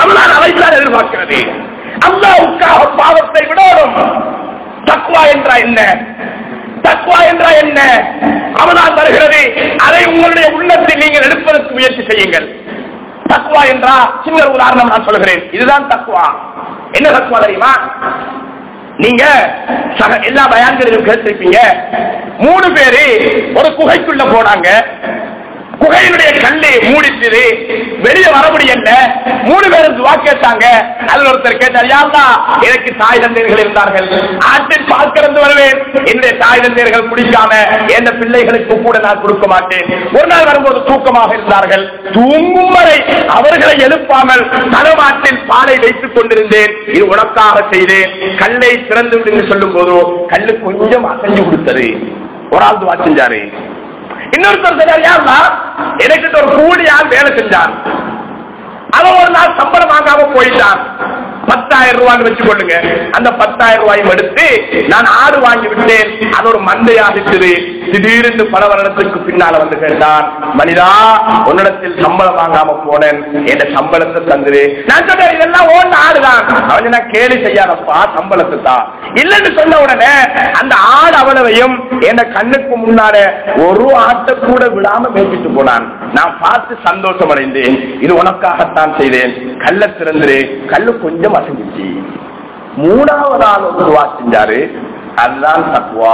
ரமலான் அதைத்தான் எதிர்பார்க்கிறது அல்லாவுக்காக பாவத்தை விடணும் தக்குவா என்றா என்ன தக்குவா என்றா என்ன ரமலான் வருகிறது அதை உங்களுடைய உள்ளத்தில் நீங்கள் எடுப்பதற்கு முயற்சி செய்யுங்கள் தக்குவா என்றா சின்ன ஒரு உதாரணம் நான் சொல்கிறேன் இதுதான் தக்குவா என்ன தக்குவா தெரியுமா நீங்க சக எல்லா பயான்களிலும் கேட்டிருப்பீங்க மூணு பேரு ஒரு குகைக்குள்ள போனாங்க குகையினுடைய கல்லு மூடிச்சது வெளியே வர முடியல மூணு பேரும் துவா கேட்டாங்க அதுல ஒருத்தர் கேட்டார் யாருதா எனக்கு தாய் தந்தையர்கள் இருந்தார்கள் ஆற்றில் பால் கறந்து வருவேன் என்னுடைய தாய் தந்தையர்கள் குடிக்காம எந்த பிள்ளைகளுக்கு கூட நான் கொடுக்க மாட்டேன் ஒரு நாள் வரும்போது தூக்கமாக இருந்தார்கள் தூங்கும் வரை அவர்களை எழுப்பாமல் தலமாட்டில் பாலை வைத்துக் கொண்டிருந்தேன் இது உனக்காக செய்தேன் கல்லை திறந்து விடு என்று சொல்லும் போதோ கல்லு கொஞ்சம் அசைஞ்சு கொடுத்தது ஒரு ஆள் துவா செஞ்சாரு இன்னொருத்தர் சொன்னார் யாருன்னா எனக்கு ஒரு கூலி ஆள் வேலை செஞ்சான் அவன் ஒரு நாள் சம்பளம் வாங்காம போயிட்டான் பத்தாயிரம் ரூபாய் வச்சு கொள்ளுங்க அந்த பத்தாயிரம் ரூபாயும் எடுத்து நான் ஆடு வாங்கி விட்டேன் அது ஒரு மந்தையாகிட்டது திடீரென்று பல வருடத்துக்கு பின்னால வந்து கேட்டான் மனிதா உன்னிடத்தில் சம்பளம் வாங்காம போனேன் என் சம்பளத்தை தந்துரு நான் சொன்னேன் இதெல்லாம் ஓன் ஆடுதான் அவன் நான் கேலி செய்யாதப்பா சம்பளத்தை தான் இல்லைன்னு சொன்ன உடனே அந்த ஆடு அவ்வளவையும் என் கண்ணுக்கு முன்னால ஒரு ஆட்டை கூட விடாம மேய்ச்சிட்டு போனான் நான் பார்த்து சந்தோஷம் அடைந்தேன் இது உனக்காகத்தான் செய்தேன் கல்ல திறந்துரு கல்லு கொஞ்சம் அசைஞ்சிச்சு மூணாவது ஆள் ஒரு துவா செஞ்சாரு அதுதான் தக்குவா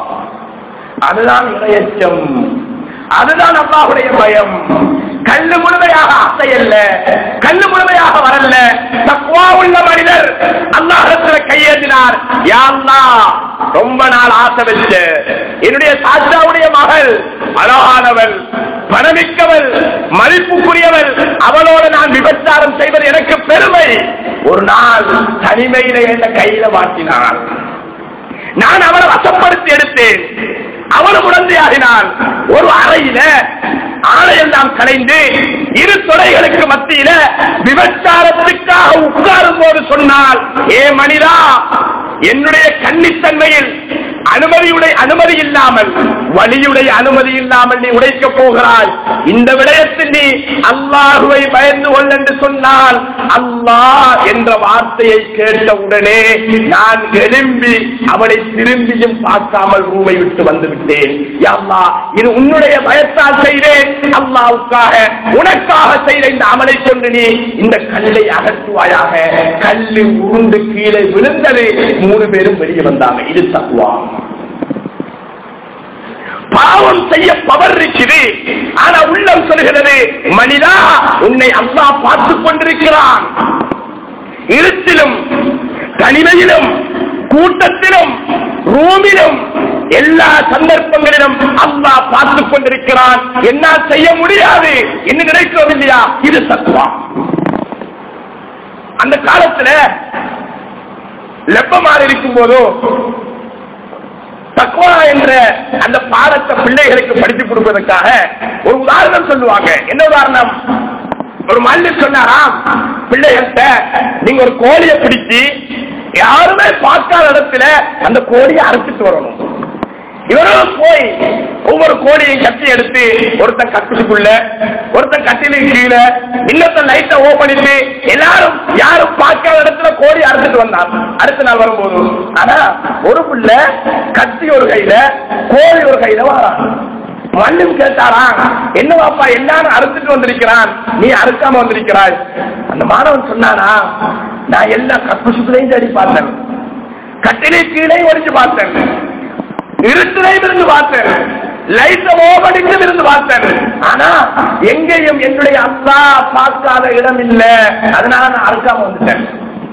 அதுதான் இரையச்சம் அதுதான் அல்லாஹுடைய பயம் கல்லு முழுமையாக அசையல்ல கல்லு முழுமையாக வரல தக்குவா உள்ள மனிதர் அல்லாஹத்துல கையேந்தினார் யா அல்லாஹ், ரொம்ப நாள் ஆசை வச்ச என்னுடைய சாச்சாவுடைய மகள் அழகானவள் பணமிக்கவள் மதிப்புக்குரியவள் அவளோடு நான் விபச்சாரம் செய்வது எனக்கு பெருமை ஒரு நாள் தனிமையில என்ற கையில மாட்டினாள் நான் அவளை வசப்படுத்தி எடுத்தேன் அவளும் உடந்தையாகினாள் ஒரு அறையில ஆணையெல்லாம் கலைந்து இரு தொடைகளுக்கு மத்தியில விபச்சாரத்துக்காக உட்காரும் போது சொன்னால் ஏ மனிதா என்னுடைய கன்னித்தன்மையில் அனுமதியுடைய அனுமதி இல்லாமல் வலியுடைய அனுமதி இல்லாமல் நீ உடைக்க போகிறாய் இந்த விடயத்தில் நீ அல்லாஹுவை பயந்து கொள் என்று சொன்னால் அல்லாஹ் என்ற வார்த்தையை கேட்ட உடனே நான் எழும்பி அவளை திரும்பியும் பார்க்காமல் ரூமை விட்டு வந்து விட்டேன் யா அல்லாஹ், இது உன்னுடைய பயத்தால் செய்தேன் அல்லாவுக்காக உனக்காக செய்த இந்த அமலை கொண்டு நீ இந்த கல்லை அகற்றுவாயாக கல்லு உருண்டு கீழே விழுந்தது மூணு பேரும் வெளியே வந்தாங்க இது தக்குவா பாவம் செய்ய பவர் இருக்குது ஆனா உள்ளம் சொல்கிறது மனிதா உன்னை அல்லாஹ் பார்த்துக் கொண்டிருக்கிறான் இருட்டிலும் தனிமையிலும் கூட்டத்திலும் ரூமிலும் எல்லா சந்தர்ப்பங்களிலும் அல்லாஹ் பார்த்துக் கொண்டிருக்கிறான் என்ன செய்ய முடியாது என்ன நினைக்கிறோம் இல்லையா இது தத்துவா அந்த காலத்துல லெப்பமாறு இருக்கும் போதோ தக்குவா என்ற அந்த பாடத்தை பிள்ளைகளுக்கு படித்து கொடுப்பதற்காக ஒரு உதாரணம் சொல்லுவாங்க என்ன உதாரணம் ஒரு மல்லி சொன்னாராம் பிள்ளைகள்கிட்ட நீங்க ஒரு கோழியை பிடிச்சு யாருமே பார்க்காத இடத்துல அந்த கோழியை அரைச்சிட்டு வரணும் இவரும் போய் ஒவ்வொரு கோழியையும் கட்டி எடுத்து ஒருத்தன் கட்டுக்குள்ள ஒருத்தன் கட்டிலுக்கு கீழே இன்னொருத்தன் லைட்டை ஓ பண்ணிட்டு எல்லாரும் யாரும் பார்க்காத இடத்துல கோழி அறுத்துட்டு வந்தான் அடுத்த நாள் வரும்போது ஆனா ஒரு புள்ள கத்தி ஒரு கையில கோழி ஒரு கையில வரான் மண்ணும் கேட்டாராம் என்ன பாப்பா எல்லாரும் அறுத்துட்டு வந்திருக்கிறான் நீ அறுக்காம வந்திருக்கிறாய் அந்த மாணவன் சொன்னானா நான் எல்லா கப்பு சுத்திலையும் தேடி பார்த்தேன் கட்டிலை கீழே ஒடிச்சு பார்த்தேன் இருட்டிலையும் இருந்து பார்த்தேன் லைட்ட ஓபடிக்கும் இருந்து பார்த்தேன் ஆனா எங்கேயும் என்னுடைய அப்பா பார்க்காத இடம் இல்ல அதனால நான் அறுக்காம வந்துட்டேன்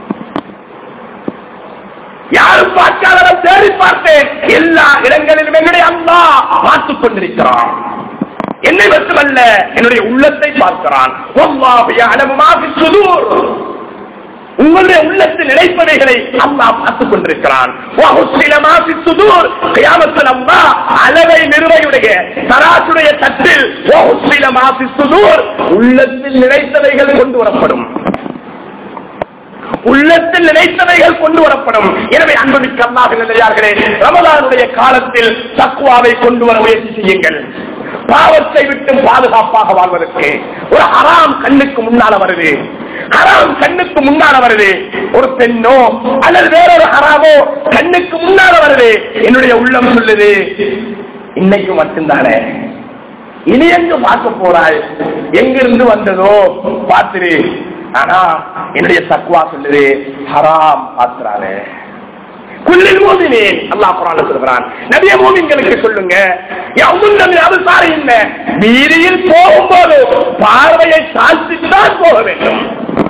யாரும் பார்க்காத இடம் தேடி பார்த்தேன் எல்லா இடங்களிலும் என்னுடைய அம்மா பார்த்துக் கொண்டிருக்கிறான் என்னை மட்டுமல்ல என்னுடைய உள்ளத்தை பார்க்கிறான் வல்லாஹு யஅலமு மா ஃபி சுதூர். உங்களுடைய உள்ளத்தில் நினைப்பவைகளை அல்லாஹ் பார்த்துக் கொண்டிருக்கிறான் வஹுஸ்ஸில மா ஃபி சுதூர். கியாமத்தில் அல்லாஹ் அளவை நிறுவையுடைய தராசுடைய தட்டில் வஹுஸ்ஸில மா ஃபி சுதூர். உள்ளத்தில் நினைத்தவைகள் கொண்டு வரப்படும் உள்ளத்தில் நினைத்தவைகள் கொண்டு வரப்படும் எனவே அன்புமிக்க அல்லாஹ் நிலையார்களே ரமலானுடைய காலத்தில் தக்குவாவை கொண்டு வர முயற்சி செய்யுங்கள் பாவத்தை விட்டு பாதுகாப்பாக வாழ்வதற்கு ஒரு ஹராம் கண்ணுக்கு முன்னால வருது ஹராம் கண்ணுக்கு முன்னால வருது ஒரு பெண்ணோ அல்லது வேறொரு ஹராமோ கண்ணுக்கு முன்னால வருது என்னுடைய உள்ளம் சொல்லுது இன்னைக்கு மட்டும்தானே இனி எங்க பார்க்க போறாள் எங்கிருந்து வந்ததோ பார்த்துரு ஆனா என்னுடைய தக்குவா சொல்லுது ஹராம் பார்க்கிறாளே குள்ளில் மோதினேன் அல்லாஹ் குரான் சொல்கிறான் நபிய மோமின்களுக்கு சொல்லுங்க எவ்வளவு அபசாரி என்ன வீதியில் போகும்போது பார்வையை சாத்தித்தான் போக வேண்டும்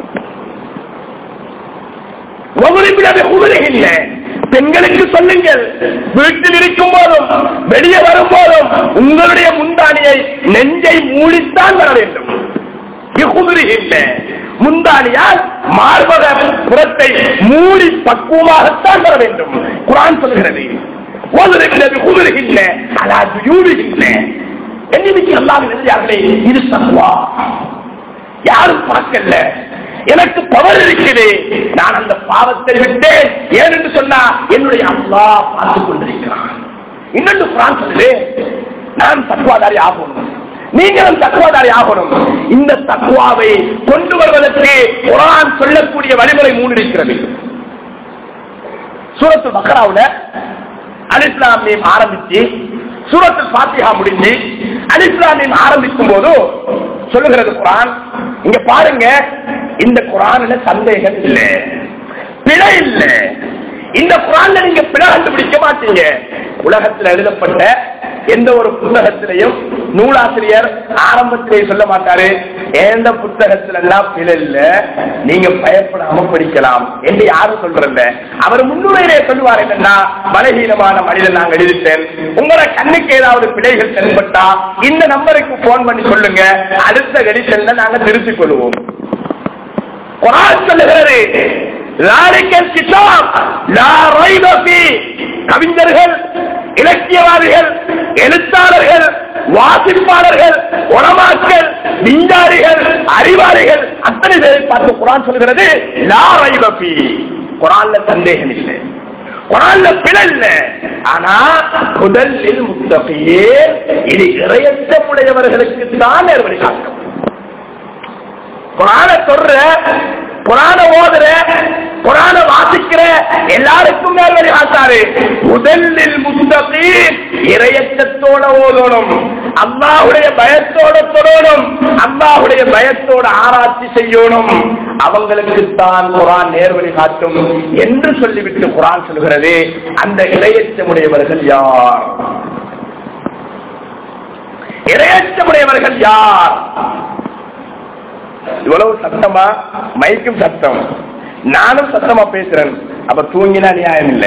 உபரிப்பிட பெண்களுக்கு சொல்லுங்கள் வீட்டில் இருக்கும் போதும் வெளியே வரும் போதும் உங்களுடைய முந்தானியை நெஞ்சை மூடித்தான் வர வேண்டும் குதிரிகின்ற முந்தானியால் மார்பக புறத்தை மூடி பக்குவமாகத்தான் வர வேண்டும் குரான் சொல்கிறது ஓதுரைக்கிறது குதிரிகின்ற அதாவது யூடுகின்ற என்னைக்கு எல்லாம் எழுதியார்களே இது தக்குவா யாரும் பார்க்கல எனக்கு பவர் இருக்குது நான் அந்த பாவத்தை விட்டேன் ஏன் என்று சொன்னா என்னுடைய அல்லா பார்த்துக் கொண்டிருக்கிறான் இன்னொன்று பிரான் சொல்லுது நான் தக்குவாதாரி ஆகணும் நீங்களும் தக்குவாதாரி ஆகணும் இந்த தக்குவாவை கொண்டு வருவதற்கு குரான் சொல்லக்கூடிய வழிமுறை மூணு இருக்கிறது சூரத்து பக்கராவுல அலிஸ்லாமியம் ஆரம்பிச்சு சூரத்து பாத்தியா முடிஞ்சு அலிஸ்லாமியம் ஆரம்பிக்கும் போது சொல்லுகிறது குரான் இங்க பாருங்க இந்த குரான்ல சந்தேகம் இல்லை பிழை இல்லை இந்த குரான்ல நீங்க பிழை கண்டுபிடிக்க மாட்டீங்க உலகத்தில் எழுதப்பட்ட எந்த ஒரு புத்தகத்திலையும் நூலாசிரியர் ஆரம்பத்திலேயே சொல்ல மாட்டாரு எந்த புத்தகத்துல எல்லாம் பிழை இல்ல நீங்க பயப்படாம படிக்கலாம் என்று யாரும் சொல்றல அவர் முன்னுரையிலே சொல்லுவார் என்னன்னா பலகீனமான மனிதன் நாங்க எழுதிட்டேன் உங்களை கண்ணுக்கு ஏதாவது பிழைகள் தென்பட்டா இந்த நம்பருக்கு போன் பண்ணி சொல்லுங்க அடுத்த எடிஷன்ல நாங்க திருத்திக் கொள்வோம் குரான் சொல்லுகிறது கவிஞர்கள் இலக்கியவாதிகள் எழுத்தாளர்கள் வாசிப்பாளர்கள் உணமாக்கள் விஞ்ஞானிகள் அறிவாளிகள் அத்தனை பேரை பார்த்து குரான் சொல்கிறது லா ரைபபி குரான்ல சந்தேகம் இல்லை குரான்ல பிழை இல்லை ஆனா முதலில் முத்தகையே இது இறையற்றமுடையவர்களுக்கு தான் நேர்வழி காட்டும் குரான சொல்ற குரான ஓதுற குரான வாசிக்கிற எல்லாருக்கும் மேல் வழிகாட்டாரு முதலில் முத்தகி இரையச்சத்தோட ஓதணும் அம்மாவுடைய பயத்தோட தொடணும் அம்மாவுடைய பயத்தோட ஆராய்ச்சி செய்யணும் அவங்களுக்கு தான் குரான் நேர்வழி காட்டும் என்று சொல்லிவிட்டு குரான் சொல்கிறது அந்த இரையச்சமுடையவர்கள் யார் இரையச்சமுடையவர்கள் யார் இவ்வளவு சத்தமா மைக்கும் சத்தம் நானும் சத்தமா பேசுறேன் அப்ப தூங்கினா நியாயம் இல்லை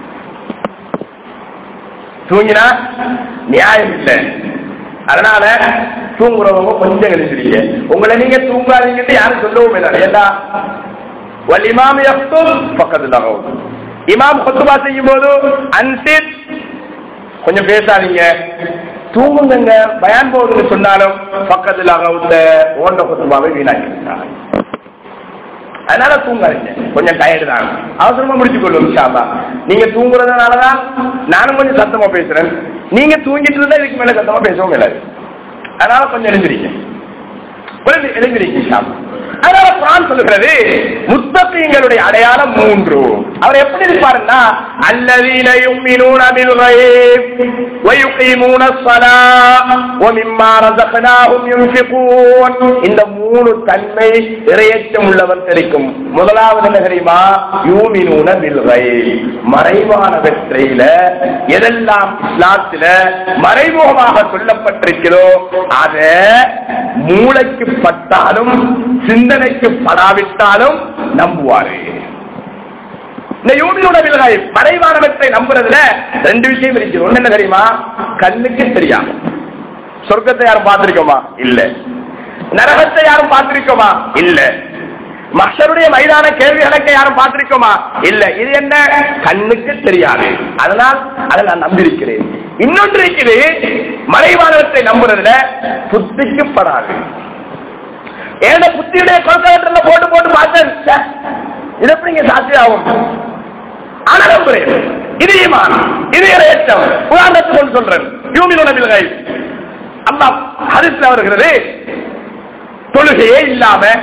தூங்கினா நியாயம் இல்லை அதனால தூங்குறவங்க கொஞ்சம் எழுந்திரிங்க உங்களை நீங்க தூங்காதீங்கன்னு யாரும் சொல்லவும் இல்லை ஏண்டா வல் இமாம் யக்தும் பக்கத்துல இமாம் கொத்துபா செய்யும் போது அன்சித் கொஞ்சம் பேசாதீங்க தூங்குங்க பயான் போகுதுன்னு சொன்னாலும் பக்கத்துல அகவுத்த ஓண்ட கொத்துபாவை வீணாக்கிட்டாங்க அதனால தூங்காதீங்க கொஞ்சம் டயர்டு தான் அவசரமா முடிச்சு கொள்ளும் ஷாபா நீங்க தூங்குறதுனாலதான் நானும் கொஞ்சம் சத்தமா பேசுறேன் நீங்க தூங்கிட்டு இருந்தா இதுக்கு மேல சத்தமா பேசவும் இல்லாது அதனால கொஞ்சம் எழுந்திரிக்க கொஞ்சம் எழுந்திரிக்க ஷாபா அதனால குரான் சொல்லுகிறது முத்தகீங்களுடைய அடையாளம் மூன்று அவர் எப்படி இருப்பாருன்னா அல்லதீன யுமினூன பில் கைப் வயுகீமூன ஸலாத் வமிம்மா ரஸக்னாஹும் யுன்ஃபிகூன் இந்த மூணு தன்மை இறையச்சம் உள்ளவர் கிடைக்கும் முதலாவது என்ன தெரியுமா யூமினூன பில் கைப் மறைவானவற்றையில எதெல்லாம் இஸ்லாத்தில மறைமுகமாக சொல்லப்பட்டிருக்கிறதோ அத மூளைக்கு பட்டாலும் சிந்தனைக்கு படாவிட்டாலும் நம்புவாரு இந்த யூனியோட விலகாய் மறைவானவற்றை நம்புறதுல ரெண்டு விஷயம் இருக்கு ஒண்ணு என்ன தெரியுமா கண்ணுக்கு தெரியாம சொர்க்கத்தை யாரும் பார்த்திருக்கோமா இல்ல நரகத்தை யாரும் பார்த்திருக்கோமா இல்ல மஷருடைய மைதான கேள்வி கணக்கை யாரும் பார்த்திருக்கோமா இல்ல இது என்ன கண்ணுக்கு தெரியாது அதனால் அதை நான் நம்பியிருக்கிறேன் இன்னொன்று இருக்குது மறைவானவற்றை நம்புறதுல புத்திக்கு படாது ஏன புத்தியுடைய கொள்கை போட்டு போட்டு பார்த்தேன் ச்சே, இது எப்படிங்க சாத்தியாகும் ஆனா நம்புறேன் இது ஈமான் இது இறையச்சம் உதாரணத்துக்கு ஒன்று சொல்றேன் யூமினோட விலகை அம்மா ஹரிஸ்ல வருகிறது தொழுகையே இல்லாம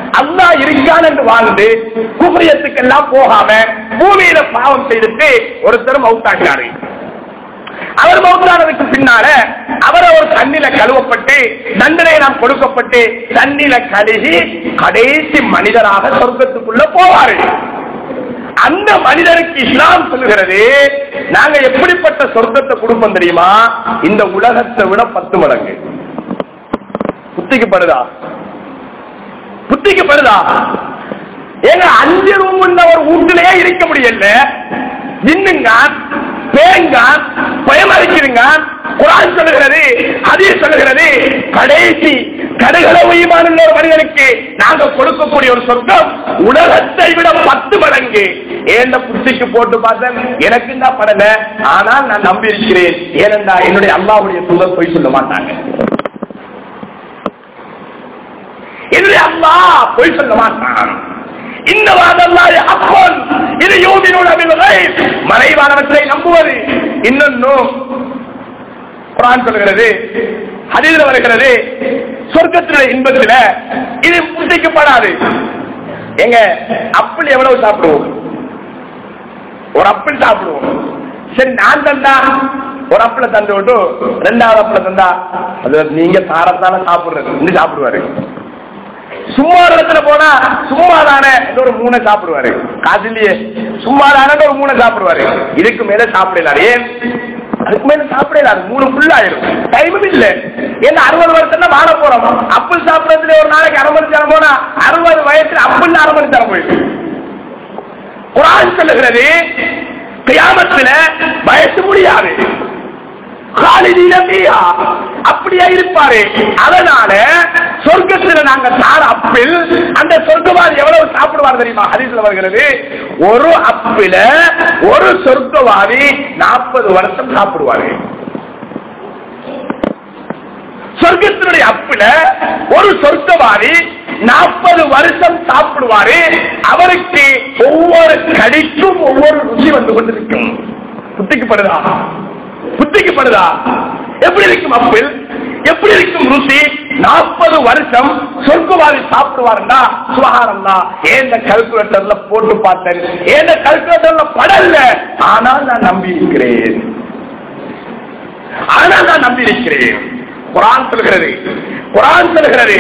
அல்லா இருக்கான் என்று வாழ்ந்து குபரியத்துக்கெல்லாம் போகாம பூமியில பாவம் செய்துட்டு ஒருத்தர் மவுத்தாங்கினாரு அவர் மௌத்தானதுக்கு பின்னால அவரை ஒரு தண்ணில கழுவப்பட்டு தண்டனை நாம் கொடுக்கப்பட்டு தண்ணில கழுகி கடைசி மனிதராக சொர்க்கத்துக்குள்ள போவாரு அந்த மனிதனுக்கு இஸ்லாம் சொல்லுகிறது நாங்க எப்படிப்பட்ட சொர்க்கத்தை கொடுப்போம் தெரியுமா இந்த உலகத்தை விட பத்து மடங்கு புத்திக்கப்படுதா புத்திக்கப்படுதா ஏங்க அஞ்சு ரூம் உள்ள ஒரு வீட்டிலேயே இருக்க முடியல இன்னுங்க பேங்க பயமறிக்கிறீங்க குரான் சொல்லுகிறது ஹதீஸ் சொல்லுகிறது கடைசி கடுகளவுமான ஒரு மனிதனுக்கு நாங்க கொடுக்கக்கூடிய ஒரு சொர்க்கம் உலகத்தை விட பத்து மடங்கு ஏந்த புத்திக்கு போட்டு பார்த்தேன் எனக்கு தான் படல ஆனால் நான் நம்பி இருக்கிறேன் ஏனென்றா என்னுடைய அல்லாவுடைய தூதர் போய் சொல்ல மாட்டாங்க என்னுடைய அல்லா பொய் சொல்ல மாட்டான் இந்த வாதல்லாய் அப்பன் இது யோகினோட மறைவானவற்றை நம்புவது இன்னொன்னும் குரான் சொல்கிறது அதில் வருகிறது சொர்க்கத்தினுடைய இன்பத்தில் இது புத்திக்கப்படாது எங்க அப்பிள் எவ்வளவு சாப்பிடுவோம் ஒரு அப்பிள் சாப்பிடுவோம் சரி நான் தந்தா ஒரு அப்பிள தந்து விட்டு ரெண்டாவது அப்பிள தந்தா அது நீங்க தாரத்தான சாப்பிடுறது இன்னும் சாப்பிடுவாரு சும்மா ஒரு இடத்துல போனா சும்மா தானே ஒரு மூணை சாப்பிடுவாரு காசு இல்லையே சும்மா தானே ஒரு மூணை சாப்பிடுவாரு இதுக்கு மேல சாப்பிடலாரு ஏன் அதுக்கு மேல சாப்பிடலாரு மூணு ஃபுல் ஆயிரும் டைமும் இல்ல ஏன்னா அறுபது வருஷம் வாழ போறோம் அப்பிள் சாப்பிடறதுல ஒரு நாளைக்கு அரை மணி நேரம் போனா அறுபது வயசுல அப்பிள் அரை மணி நேரம் போயிடும் குரான் சொல்லுகிறது கியாமத்துல வயசு முடியாது அப்படியா இருப்பாரு அதனால சொர்க்கத்தில் நாங்க சார் அப்பில் அந்த சொர்க்கவாதி எவ்வளவு சாப்பிடுவார் தெரியுமா ஹரிசுல வருகிறது ஒரு அப்பில ஒரு சொர்க்கவாதி நாற்பது வருஷம் சாப்பிடுவாரு சொர்க்கத்தினுடைய அப்பில ஒரு சொர்க்கவாதி நாற்பது வருஷம் சாப்பிடுவாரு அவருக்கு ஒவ்வொரு கடிக்கும் ஒவ்வொரு ருசி வந்து கொண்டிருக்கும் புத்திக்கப்படுதா புத்திக்கப்படுதா எப்படி இருக்கும் அப்பில் எப்படி இருக்கும் ருசி நாற்பது வருஷம் சொர்க்கவாதி சாப்பிடுவாருன்னா சுகாரம் தான் ஏந்த கல்குலேட்டர்ல போட்டு பார்த்தேன் ஏந்த கல்குலேட்டர்ல படல ஆனால் நான் நம்பி இருக்கிறேன் ஆனால் நான் நம்பி இருக்கிறேன் குரான் சொல்கிறது குரான் சொல்கிறது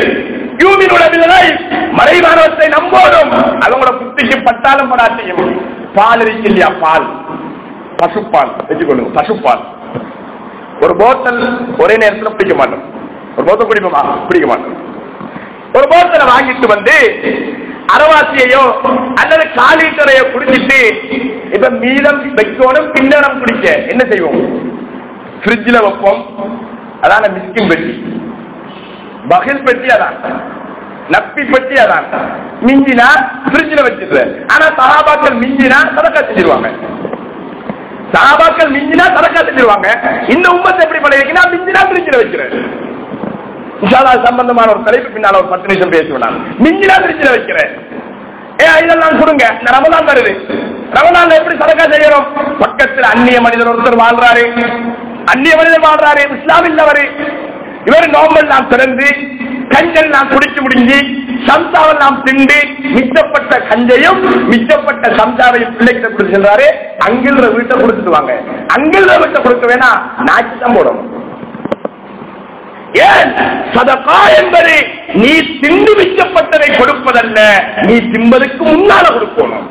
மறைவானவற்றை நம்போதும் அதோட புத்திக்கு பட்டாலும் படாட்டியும் பால் இருக்கு இல்லையா பால் பசுப்பால் வச்சுக்கொள்ளுங்க பசுப்பால் ஒரு போத்தல் ஒரே நேரத்தில் பிடிக்க மாட்டோம் ஒரு போத்தல் குடிப்போமா பிடிக்க மாட்டோம் ஒரு போத்தலை வாங்கிட்டு வந்து அரவாசியையோ அல்லது காலீட்டரையோ குடிச்சிட்டு இப்ப மீதம் வைக்கணும் பின்னரம் குடிக்க என்ன செய்வோம் பிரிட்ஜில் வைப்போம் அதான மிஸ்கின் பெட்டி பகில் பெட்டி அதான் நப்பி பெட்டி அதான் மிஞ்சினா பிரிட்ஜில் வச்சிருக்க ஆனா சகாபாக்கள் மிஞ்சினா சதக்கா செஞ்சிருவாங்க சகாபாக்கள் மிஞ்சினா சதக்கா செஞ்சிருவாங்க இந்த உம்மத்தை எப்படி பழகினா மிஞ்சினா பிரிட்ஜில் வைக்கிறேன் சம்பந்தமான ஒரு தலைப்பு பின்னால ஒரு பத்து நிமிஷம் பேசுவேன் நான் மிஞ்சினா பிரிட்ஜில் வைக்கிறேன் ஏ இதெல்லாம் கொடுங்க இந்த ரமதான் வருது ரமதான் எப்படி சதக்கா செய்யறோம் பக்கத்தில் அந்நிய மனிதர் ஒருத்தர் வாழ்றாரு அந்நிய மனிதர் வாழ்றாரு இஸ்லாம் இல்லவரு இவர் நோம்பல் நாம் திறந்து கஞ்சல் நாம் குடிச்சு முடிஞ்சு சம்சாவை நாம் திண்டு மிச்சப்பட்ட கஞ்சையும் மிச்சப்பட்ட சம்சாவையும் பிள்ளைகிட்ட கொடுத்து சென்றாரு அங்கிருந்த வீட்டை கொடுத்துட்டு வாங்க அங்கிருந்த வீட்டை கொடுக்க வேணா நாச்சு தான் போடணும் ஏன் சதகா என்பது நீ திண்டு மிச்சப்பட்டதை கொடுப்பதல்ல நீ திம்பதுக்கு முன்னால கொடுக்கணும்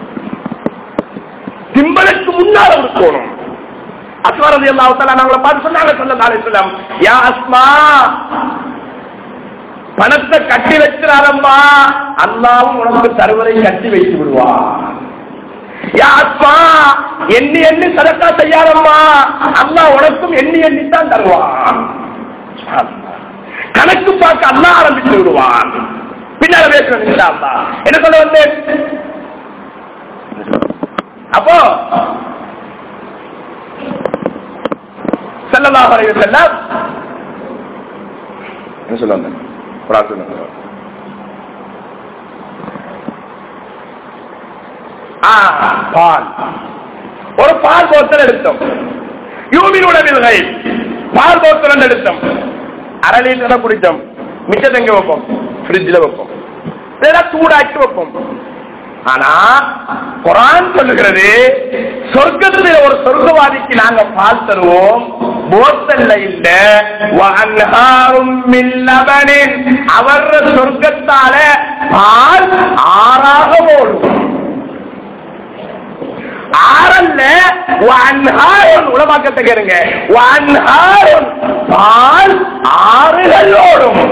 திம்பலுக்கு முன்னால கொடுக்கணும் அஸ்வரது எல்லாத்தால நாங்களை பார்த்து சொன்னாங்க சொல்ல சொல்லம் யா அஸ்மா பணத்தை கட்டி வச்சிடாதம்மா அல்லாவும் உனக்கு தருவரை கட்டி வைத்து விடுவான் யா அஸ்மா எண்ணி எண்ணி சதக்கா செய்யாதம்மா அல்லா உனக்கும் எண்ணி எண்ணி தான் தருவான் கணக்கு பார்க்க அல்லா ஆரம்பித்து விடுவான் பின்னால பேசுறது அல்லா என்ன சொல்ல வந்தேன் அப்போ செல்லலாம் வரைய செல்ல என்ன சொல்ல வந்தேன் பிரார்த்தனை பால் ஒரு பால் போத்தல் எடுத்தோம் யூமின் உணவில்கை பால் போத்தல் எடுத்தோம் அரை லிட்டரை குடித்தோம் மிச்சத்தை எங்க வைப்போம் ஃப்ரிட்ஜில் வைப்போம் இல்லைன்னா சூடாக்கி வைப்போம் ஆனா குரான் சொல்லுகிறது சொர்க்கத்தில் ஒரு சொர்க்கவாதிக்கு நாங்க பால் தருவோம் போத்தல்ல இல்ல வஅன்ஹாரும் மின் லபனின். அவர் சொர்க்கத்தால பால் ஆறாக ஓடும் ஆறல்ல வஅன்ஹாரும் உலமாக்கத்தை கேளுங்க வஅன்ஹாரும் பால் ஆறுகளோடும்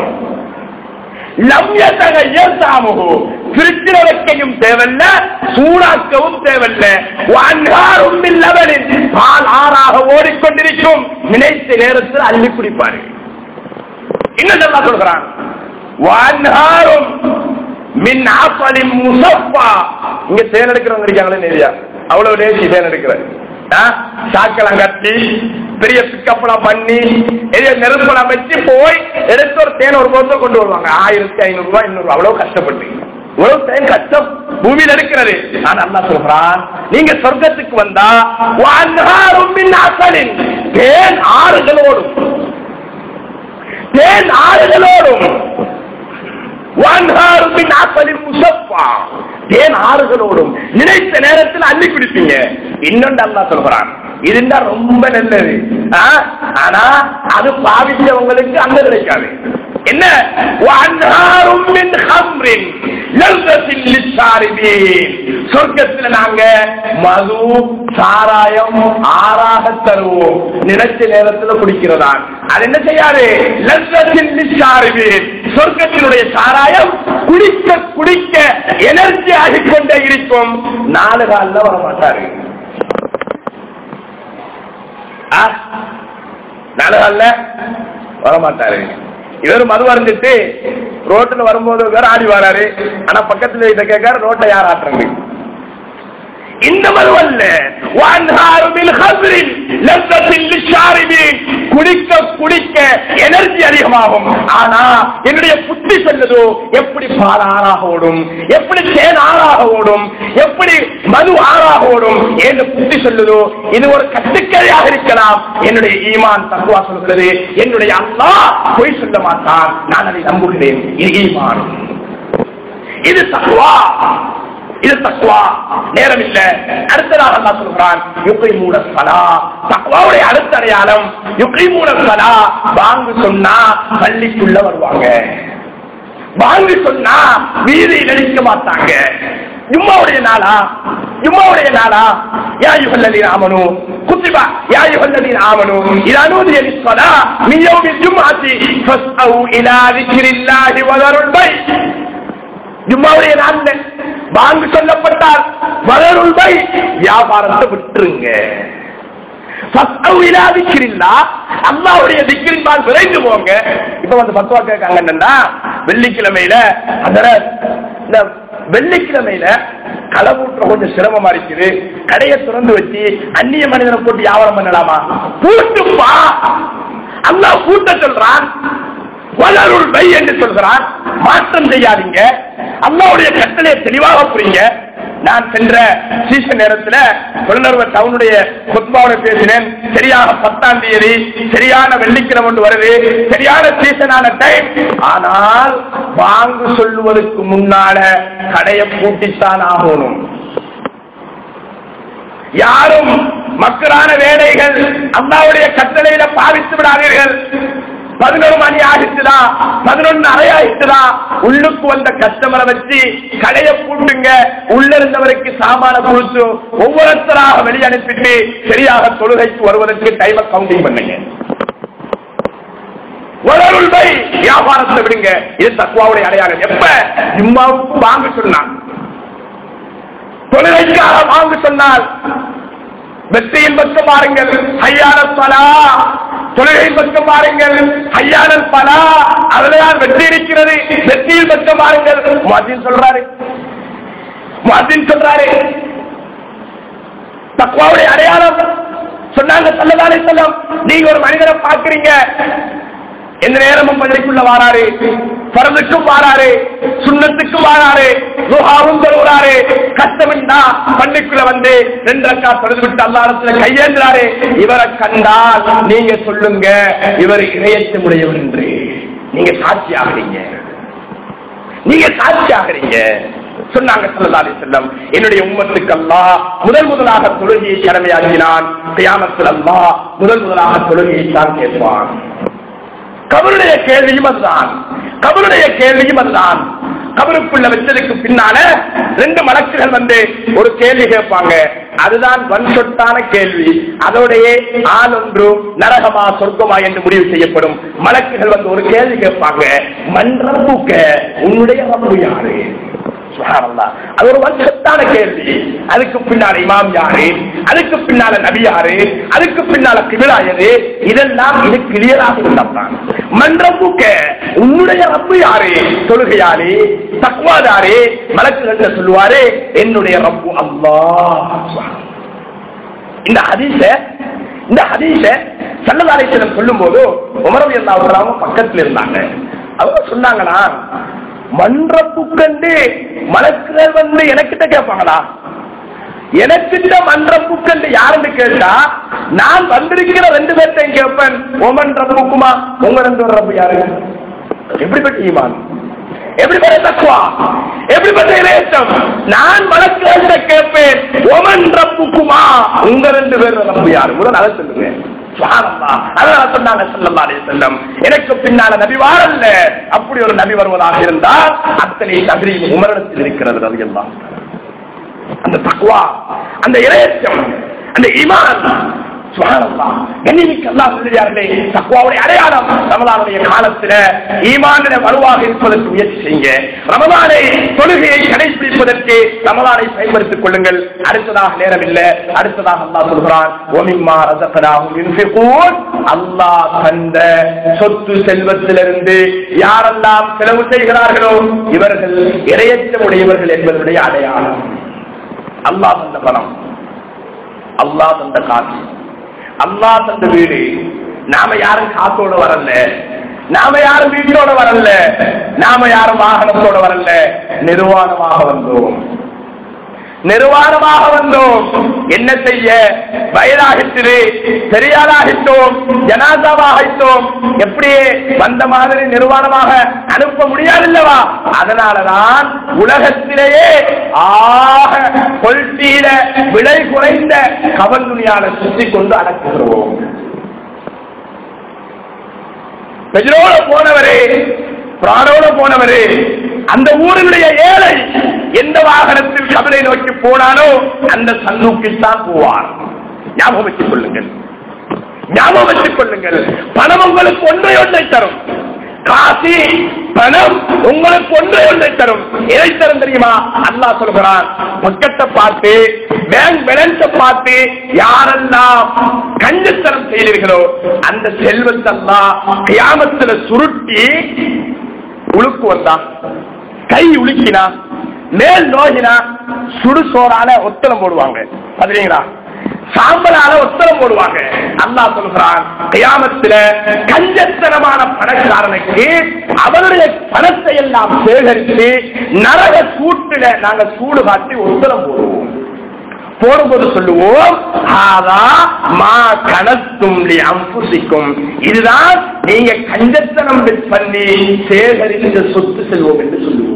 பிரிச்சிட வைக்கையும் தேவையில்ல சூடாக்கவும் தேவையில்ல வன்ஹாரும் இல்லவனின் பால் ஆறாக ஓடிக்கொண்டிருக்கும் நினைத்த நேரத்தில் அள்ளி குடிப்பாரு இன்னும் நல்லா சொல்கிறான் வன்ஹாரும் மின் ஆப்பலின் முசப்பா இங்க தேன் எடுக்கிறவங்க இருக்காங்களே நிறையா அவ்வளவு லேசி தேன் எடுக்கிற சாக்கெல்லாம் கட்டி பெரிய பிக்கப்பெல்லாம் பண்ணி பெரிய நெருப்பெல்லாம் வச்சு போய் எடுத்து ஒரு தேன் ஒரு பொருத்தம் கொண்டு வருவாங்க ஆயிரத்தி ஐநூறு ரூபாய் இன்னொரு அவ்வளவு கஷ்டப்பட்டு இவ்வளவு தேன் கஷ்டம் பூமியில் இருக்கிறது ஆனா அல்லா சொல்றான் நீங்க சொர்க்கத்துக்கு வந்தா வன்ஹாரும் மின் ஆசலின் தேன் ஆறுகளோடும் தேன் ஆறுகளோடும் வான்ஹாருமின் ஆப்பலின் முசப்பா. தேன் ஆறுகளோடும் நினைத்த நேரத்தில் அள்ளி குடிப்பீங்க இன்னொன்று அல்லா சொல்றான் இதுண்டா ரொம்ப நல்லது ஆ? ஆனா அது பாவிச்சவங்களுக்கு அங்க கிடைக்காது என்ன வான்ஹாரும் மின் ஹம்ரின் லல்லத்தில் லிஸ்ஸாரிபீன். சொர்க்கத்துல நாங்க மது சாராயம் ஆறாக தருவோம் நினைச்ச நேரத்துல குடிக்கிறதா அது என்ன செய்யாது லல்லத்தில் லிஸ்ஸாரிபீன். சொர்க்கத்தினுடைய சாராயம் குடிக்க குடிக்க எனர்ஜி ஆகிக்கொண்டே இருக்கும் நாலு காலில் வர மாட்டாரு ஆ? நாலு காலில் வர மாட்டாரு இவர் மது அருந்துட்டு ரோட்ல வரும்போது வேற ஆடி வராரு ஆனா பக்கத்துல இதை கேட்காரு ரோட்டை யார் ஆட்டுறது இந்த மதுவல்ல வான்ஹாரு மின் ஹஸ்ரின் லஸ்ஸத்தின் லிஷாரிபீன். குடிக்க குடிக்க எனர்ஜி அதிகமாகும் ஆனா என்னுடைய புத்தி சொல்லுதோ எப்படி பால் ஆறாக ஓடும் எப்படி தேன் ஆறாக ஓடும் எப்படி மது ஆறாக ஓடும் என்று புத்தி சொல்லுதோ இது ஒரு கட்டுக்கதையாக இருக்கலாம் என்னுடைய ஈமான் தக்குவா சொல்கிறது என்னுடைய அல்லாஹ் பொய் சொல்ல மாட்டான் நான் அதை நம்புகிறேன் இது ஈமான் இது தக்குவா இது தக்குவா நேரம் இல்ல அடுத்ததாக அல்லா சொல்கிறான் யுகை மூட சலா தக்குவாவுடைய அடுத்த அடையாளம் யுகை மூட சலா வாங்கு சொன்னா பள்ளிக்குள்ள வருவாங்க வாங்கி சொன்னா வீதியில் நடிக்க மாட்டாங்க ஜும்மாவுடைய நாளா ஜும்மாவுடைய நாளா யா யுகல்லதீன் ஆமனு குத்திபா யா யுகல்லதீன் ஆமனு இதா நூதிய லிஸ்ஸலா மின் யௌமில் ஜும்ஆத்தி ஃபஸ்அவு இலா ذிக்ரில்லாஹி வதருல் பை ஜும்மாவுடைய நாள்ல வாங்கு சொல்லப்பட்டால் வதருல் பை வியாபாரத்தை விட்டுருங்க அல்லாவுடைய திக்கிரின்பால் விரைந்து போங்க இப்ப வந்து பத்துவா கேட்காங்க என்னன்னா வெள்ளிக்கிழமையில அந்த இந்த வெள்ளிக்கிழமையில களவூற்ற கொஞ்சம் சிரமமா இருக்குது கடையை திறந்து வச்சு அந்நிய மனிதனை போட்டு வியாபாரம் பண்ணலாமா பூட்டுப்பா அல்லாஹ் பூட்ட சொல்றான் வளருள் பை என்று சொல்கிறான் மாற்றம் செய்யாதீங்க அல்லாவுடைய கட்டளையை தெளிவாக புரியுங்க நான் சென்ற சீசன் நேரத்துல புலனர்வ டவுனுடைய கொத்பாவோட பேசினேன் சரியாக பத்தாம் தேதி சரியான வெள்ளிக்கிழமை ஒன்று வருது சரியான சீசனான டைம் ஆனால் வாங்கு சொல்லுவதற்கு முன்னால கடையை பூட்டித்தான் ஆகணும் யாரும் மக்களான வேலைகள் அல்லாவுடைய கட்டளையில பாவித்து விடாதீர்கள் பதினொரு மணி ஆகிட்டுதா பதினொன்னு அரை ஆகிட்டுதா உள்ளுக்கு வந்த கஸ்டமரை வச்சு கடைய பூட்டுங்க உள்ள இருந்தவருக்கு சாமான கொடுத்து ஒவ்வொருத்தராக வெளியே அனுப்பிட்டு சரியாக தொழுகைக்கு வருவதற்கு டைமை கவுண்டிங் பண்ணுங்க வளருள்வை வியாபாரத்தை விடுங்க இது தக்குவாவுடைய அடையாளம் எப்ப ஜிம்மாவுக்கு வாங்க சொன்னான் தொழுகைக்காக வாங்க சொன்னால் வெற்றியின் பக்கம் பாருங்கள் ஐயான பலா தொழுகையின் பக்கம் பாருங்கள் ஐயானல் பலா அதுலதான் வெற்றி இருக்கிறது வெற்றியின் பக்கம் பாருங்கள் மாதின் சொல்றாரு மாதின் சொல்றாரு தக்குவாவுடைய அடையாளம் சொன்னாங்க சொல்லதாலே சொல்லம் நீங்க ஒரு மனிதரை பாக்குறீங்க எந்த நேரமும் பள்ளிக்குள்ள வாராரு பரதுக்கும் வாராரு சுண்ணத்துக்கும் வாராரு ருஹாவும் தருவாரு கஷ்டம்னா பள்ளிக்குள்ள வந்து ரெண்டு அக்கா பழுது விட்டு அல்லாடத்துல கையேந்திராரு இவரை கண்டால் நீங்க சொல்லுங்க இவர் இணையத்து உடையவர் என்று நீங்க சாட்சி ஆகிறீங்க நீங்க சாட்சியாகிறீங்க சொன்னாங்க ஸல்லல்லாஹு அலைஹி வஸல்லம் என்னுடைய உம்மத்துக்கு அல்லாஹ் முதல் முதலாக தொழுகையை கடமையாக்கினான் கியாமத்தில் அல்லாஹ் முதல் முதலாக தொழுகையை தான் கேட்பான் கபருடைய கேள்வியும் அதுதான் கபருடைய கேள்வியும் அதுதான் கபருக்குள்ள வச்சதுக்கு பின்னால ரெண்டு மலக்குகள் வந்து ஒரு கேள்வி கேட்பாங்க அதுதான் வன் சொட்டான கேள்வி அதோடைய ஆள் ஒன்று நரகமா சொர்க்கமா என்று முடிவு செய்யப்படும் மலக்குகள் வந்து ஒரு கேள்வி கேட்பாங்க மன்றப்புக்க உன்னுடைய ரப்பு யாரு சுப்ஹானல்லாஹ். அது ஒரு வருஷத்தான கேள்வி அதுக்கு பின்னால இமாம் யாரு அதுக்கு பின்னால நபி யாரு அதுக்கு பின்னால கிபிலா எது இதெல்லாம் இது கிளியராக இருந்தான் மன்றப்புக்க உன்னுடைய ரப்பு யாரு தொழுகையாரு தக்வாதாரு மலக்குகள் சொல்லுவாரு என்னுடைய ரப்பு அல்லாஹ் இந்த ஹதீஸ இந்த ஹதீஸ சல்லதாரேஸ்வரம் சொல்லும் போது உமரவி அல்லாவுக்களாவும் பக்கத்துல இருந்தாங்க அவங்க சொன்னாங்களா மன்றப்புக்கண்டு மலக்குகள் வந்து எனக்கிட்ட கேட்பாங்களா எனக்கிட்ட மன்றப்புக்கண்டு யாருன்னு கேட்டா நான் வந்திருக்கிற ரெண்டு பேர்த்தையும் கேட்பேன் ஓமன் ரப்புக்குமா உங்க ரெண்டு பேர் ரப்பு யாரு எப்படிப்பட்ட ஈமான் எப்படிப்பட்ட தக்குவா எப்படிப்பட்ட இளையத்தம் நான் வழக்கு கேட்பேன் ஒமன் ரப்புக்குமா உங்க ரெண்டு பேர் ரப்பு யாரு முதல் அதை சொல்லுங்க சுப்ஹானல்லாஹ். அதனால சொன்னாங்க ஸல்லல்லாஹு அலைஹி வஸல்லம், எனக்கு பின்னால நபி வாரல்ல அப்படி ஒரு நபி வருவதாக இருந்தால் அத்தனை தகுதி உமரிடத்தில் இருக்கிறது ரலியல்லாஹு அந்த தக்குவா அந்த இளையச்சம் அந்த ஈமான் சுப்ஹானல்லாஹ். கண்ணியமிக்க அல்லாஹ் சொல்லுகிறார்களே, தக்வாவுடைய அடையாளம் ரமலானுடைய காலத்துல ஈமானிட வலுவாக இருப்பதற்கு முயற்சி செய்யுங்க ரமலானை தொழுகையை கடைபிடிப்பதற்கு ரமலானை பயன்படுத்திக் கொள்ளுங்கள் அடுத்ததாக நேரம் இல்ல அடுத்ததாக அல்லாஹ் சொல்கிறான் "ஒமிம்மா ரஸக்னாஹும் யுன்ஃபிகூன்." அல்லாஹ் தந்த சொத்து செல்வத்திலிருந்து யாரெல்லாம் செலவு செய்கிறார்களோ இவர்கள் இரையற்றமுடையவர்கள் என்பதனுடைய அடையாளம் அல்லாஹ் தந்த பணம் அல்லாஹ் தந்த காசு அல்லாஹ் தந்த வீடு நாம யாரும் காசோட வரல நாம யாரும் வீட்டோட வரல நாம யாரும் வாகனத்தோட வரல நிர்வாணமாக வந்தோம் நிர்வாணமாக வந்தோம் என்ன செய்ய வயதாகிட்டு பெரியாராகிட்டோம் ஜனாதாவாகிட்டோம் எப்படியே வந்த மாதிரி நிர்வாணமாக அனுப்ப முடியாதில்லவா அதனாலதான் உலகத்திலேயே ஆக கொள்கையில விலை குறைந்த கவல் துணியால சுற்றி கொண்டு அடக்குகிறோம் பெஜரோட போனவரே பிராணோட போனவரே அந்த ஊரினுடைய ஏழை எந்த வாகனத்தில் கபலை நோக்கி போனானோ அந்த சந்தூக்கில் தான் போவார் ஞாபகம் வச்சுக் கொள்ளுங்கள் ஞாபகம் வச்சுக் கொள்ளுங்கள் பணம் உங்களுக்கு ஒன்றை ஒன்றை தரும் காசி பணம் உங்களுக்கு ஒன்றை ஒன்றை தரும் எதை தரும் தெரியுமா அல்லாஹ் சொல்கிறான் பக்கத்தை பார்த்து பேங்க் பேலன்ஸ பார்த்து யாரெல்லாம் கஞ்சத்தனம் செய்தீர்களோ அந்த செல்வத்தெல்லாம் கியாமத்துல சுருட்டி உழுக்கு வந்தான் கை உலுக்கினா மேல் நோகினா சுடுசோறால ஒத்தனம் போடுவாங்க பாத்தீங்களா சாம்பலால ஒத்தனம் போடுவாங்க அல்லாஹ் சொல்கிறான் கியாமத்துல கஞ்சத்தனமான பணக்காரனுக்கு அவருடைய பணத்தை எல்லாம் சேகரித்து நரக சூட்டுல நாங்க சூடு காட்டி ஒத்தனம் போடுவோம் போடும்போது சொல்லுவோம் ஆதா மா கணத்தும் அம்புசிக்கும் இதுதான் நீங்க கஞ்சத்தனம் பண்ணி சேகரித்த சொத்து செல்வோம் என்று சொல்லுவோம்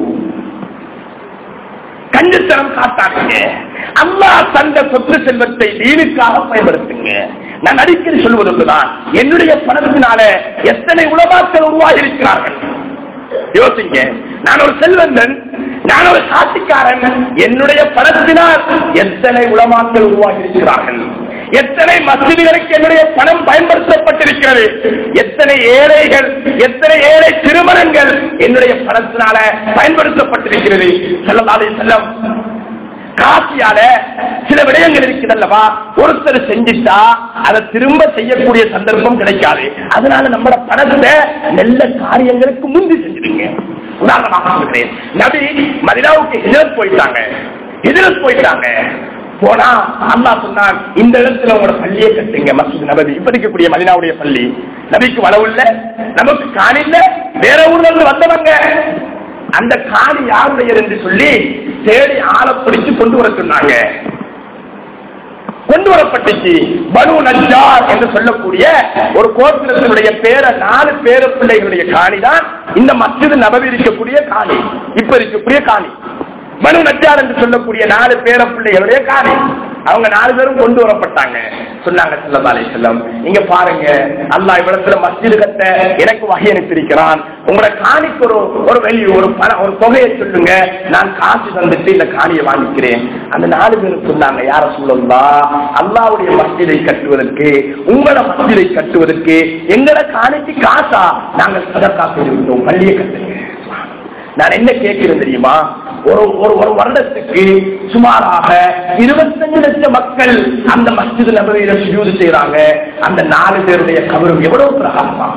கஞ்சத்தனம் காட்டாதீங்க அம்மா தந்த சொத்து செல்வத்தை தீனுக்காக பயன்படுத்துங்க நான் அடிக்கடி சொல்வதுதான் என்னுடைய பணத்தினால எத்தனை உலமாக்கள் உருவாகி இருக்கிறார்கள் யோசிங்க நான் ஒரு செல்வந்தன் நான் ஒரு சாட்சிக்காரன் என்னுடைய பணத்தினால் எத்தனை உலமாக்கள் உருவாகி இருக்கிறார்கள் எத்தனை மசிதிகளுக்கு என்னுடைய பணம் பயன்படுத்தப்பட்டிருக்கிறது எத்தனை ஏழைகள் எத்தனை ஏழை திருமணங்கள் என்னுடைய பணத்தினால பயன்படுத்தப்பட்டிருக்கிறது செல்லலாலே செல்லம் காசியால சில விடயங்கள் இருக்குதல்லவா ஒருத்தர் செஞ்சுட்டா அதை திரும்ப செய்யக்கூடிய சந்தர்ப்பம் கிடைக்காது அதனால நம்மளோட பணத்தை நல்ல காரியங்களுக்கு முந்தி செஞ்சிருங்க உதாரணமாக சொல்கிறேன் நபி மதினாவுக்கு எதிரத் போயிட்டாங்க எதிரத் போயிட்டாங்க போனா அம்மா சொன்னான் இந்த இடத்துல உங்களோட பள்ளியை கட்டுங்க மசூத் நபதி இப்ப இருக்கக்கூடிய மதினாவுடைய பள்ளி நபிக்கு வளவு இல்ல நமக்கு காணி இல்ல வேற ஊர்ல இருந்து வந்தவங்க அந்த காணி யாருடையது என்று சொல்லி தேடி ஆளை பிடிச்சு கொண்டு வர சொன்னாங்க கொண்டு வரப்பட்டுச்சு பனு நஜார் என்று சொல்லக்கூடிய ஒரு கோத்திரத்தினுடைய பேர நாலு பேர பிள்ளைகளுடைய காணி தான் இந்த மஸ்ஜித் நபவி இருக்கக்கூடிய காணி இப்ப இருக்கக்கூடிய காணி மனு நச்சார் என்று சொல்லக்கூடிய நாலு பேர பிள்ளைகளுடைய காணி அவங்க நாலு பேரும் கொண்டு வரப்பட்டாங்க சொன்னாங்க செல்லம் அலை செல்லம் நீங்க பாருங்க அல்லாஹ் இவ்விடத்துல மஸ்ஜிது கட்ட எனக்கு வகை அனுப்பியிருக்கிறான் உங்களோட காணிக்கு ஒரு ஒரு வெளி ஒரு பண ஒரு தொகையை சொல்லுங்க நான் காசு தந்துட்டு இந்த காணியை வாங்கிக்கிறேன் அந்த நாலு பேரும் சொன்னாங்க யார சொல்லா அல்லாவுடைய மஸ்ஜிதை கட்டுவதற்கு உங்களோட மஸ்ஜிதை கட்டுவதற்கு எங்களை காணிக்கு காசா நாங்கள் சதக்கா செய்துவிட்டோம் பள்ளியை கட்டுங்க நான் என்ன கேட்கிறேன் தெரியுமா ஒரு ஒரு ஒரு வருடத்துக்கு சுமாராக இருபத்தஞ்சு லட்சம் மக்கள் அந்த மஸ்ஜித் நபரையில சுஜூது செய்யறாங்க அந்த நாலு பேருடைய கபரும் எவ்வளவு பிரகாசமா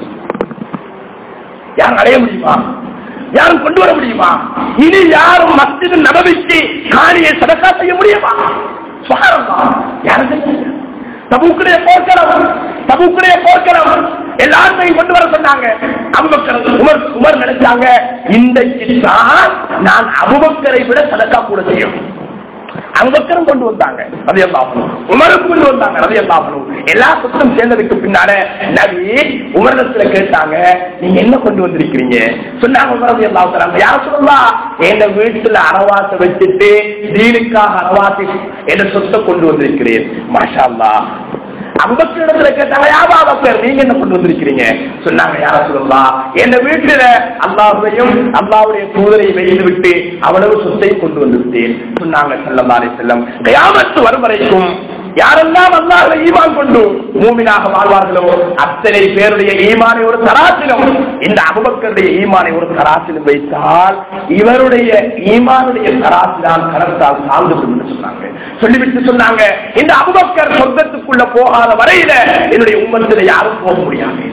யாரும் அடைய முடியுமா யாரும் கொண்டு வர முடியுமா இனி யாரும் மஸ்ஜித் நபவிக்கு காணியை சதக்கா செய்ய முடியுமா சுகாரமா யாரும் செய்ய தபுக்குடைய போர்க்களம் தபுக்குடைய போர்க்களம் எல்லாத்தையும் கொண்டு வர சொன்னாங்க அபுபக்கர் உமர் உமர் நினைச்சாங்க இன்றைக்கு தான் நான் அபுபக்கரை விட சதக்கா கூட செய்யும் அபுபக்கரும் கொண்டு வந்தாங்க அது எல்லாப்பனும் உமரும் கொண்டு வந்தாங்க அது எல்லாப்பனும் எல்லா சொத்தும் சேர்ந்ததுக்கு பின்னால நபி உமரிடத்துல கேட்டாங்க நீங்க என்ன கொண்டு வந்திருக்கிறீங்க சொன்னாங்க உமரது எல்லாத்தாங்க யார் சொல்லலாம் எங்க வீட்டுல அரவாசை வச்சுட்டு தீனுக்காக அரவாசி என்ற சொத்தை கொண்டு வந்திருக்கிறேன் மாஷா அல்லாஹ் அம்பத்தி இடத்துல கேட்டாங்க யாவா பக்கர் நீங்க என்ன கொண்டு வந்திருக்கிறீங்க சொன்னாங்க யார சொல்லலாம் என் வீட்டுல அல்லாஹையும் அல்லாவுடைய தூதரை வைத்து விட்டு அவ்வளவு சொத்தை கொண்டு வந்து விட்டேன் சொன்னாங்க செல்லமாரி செல்லம் கயாமத்து வரும் வரைக்கும் யாரெல்லாம் அல்லாஹ் ஈமான் கொண்டு மூமினாக வாழ்வார்களோ அத்தனை பேருடைய ஈமானை ஒரு தராசிலும் இந்த அபுபக்கருடைய ஈமானை ஒரு தராசிலும் வைத்தால் இவருடைய ஈமானுடைய தராசிதான் கரத்தால் சார்ந்து கொண்டு சொன்னாங்க சொல்லிவிட்டு சொன்னாங்க இந்த அபுபக்கர் சொர்க்கத்துக்குள்ள போகாத வரையில என்னுடைய உம்மத்துல யாரும் போக முடியாது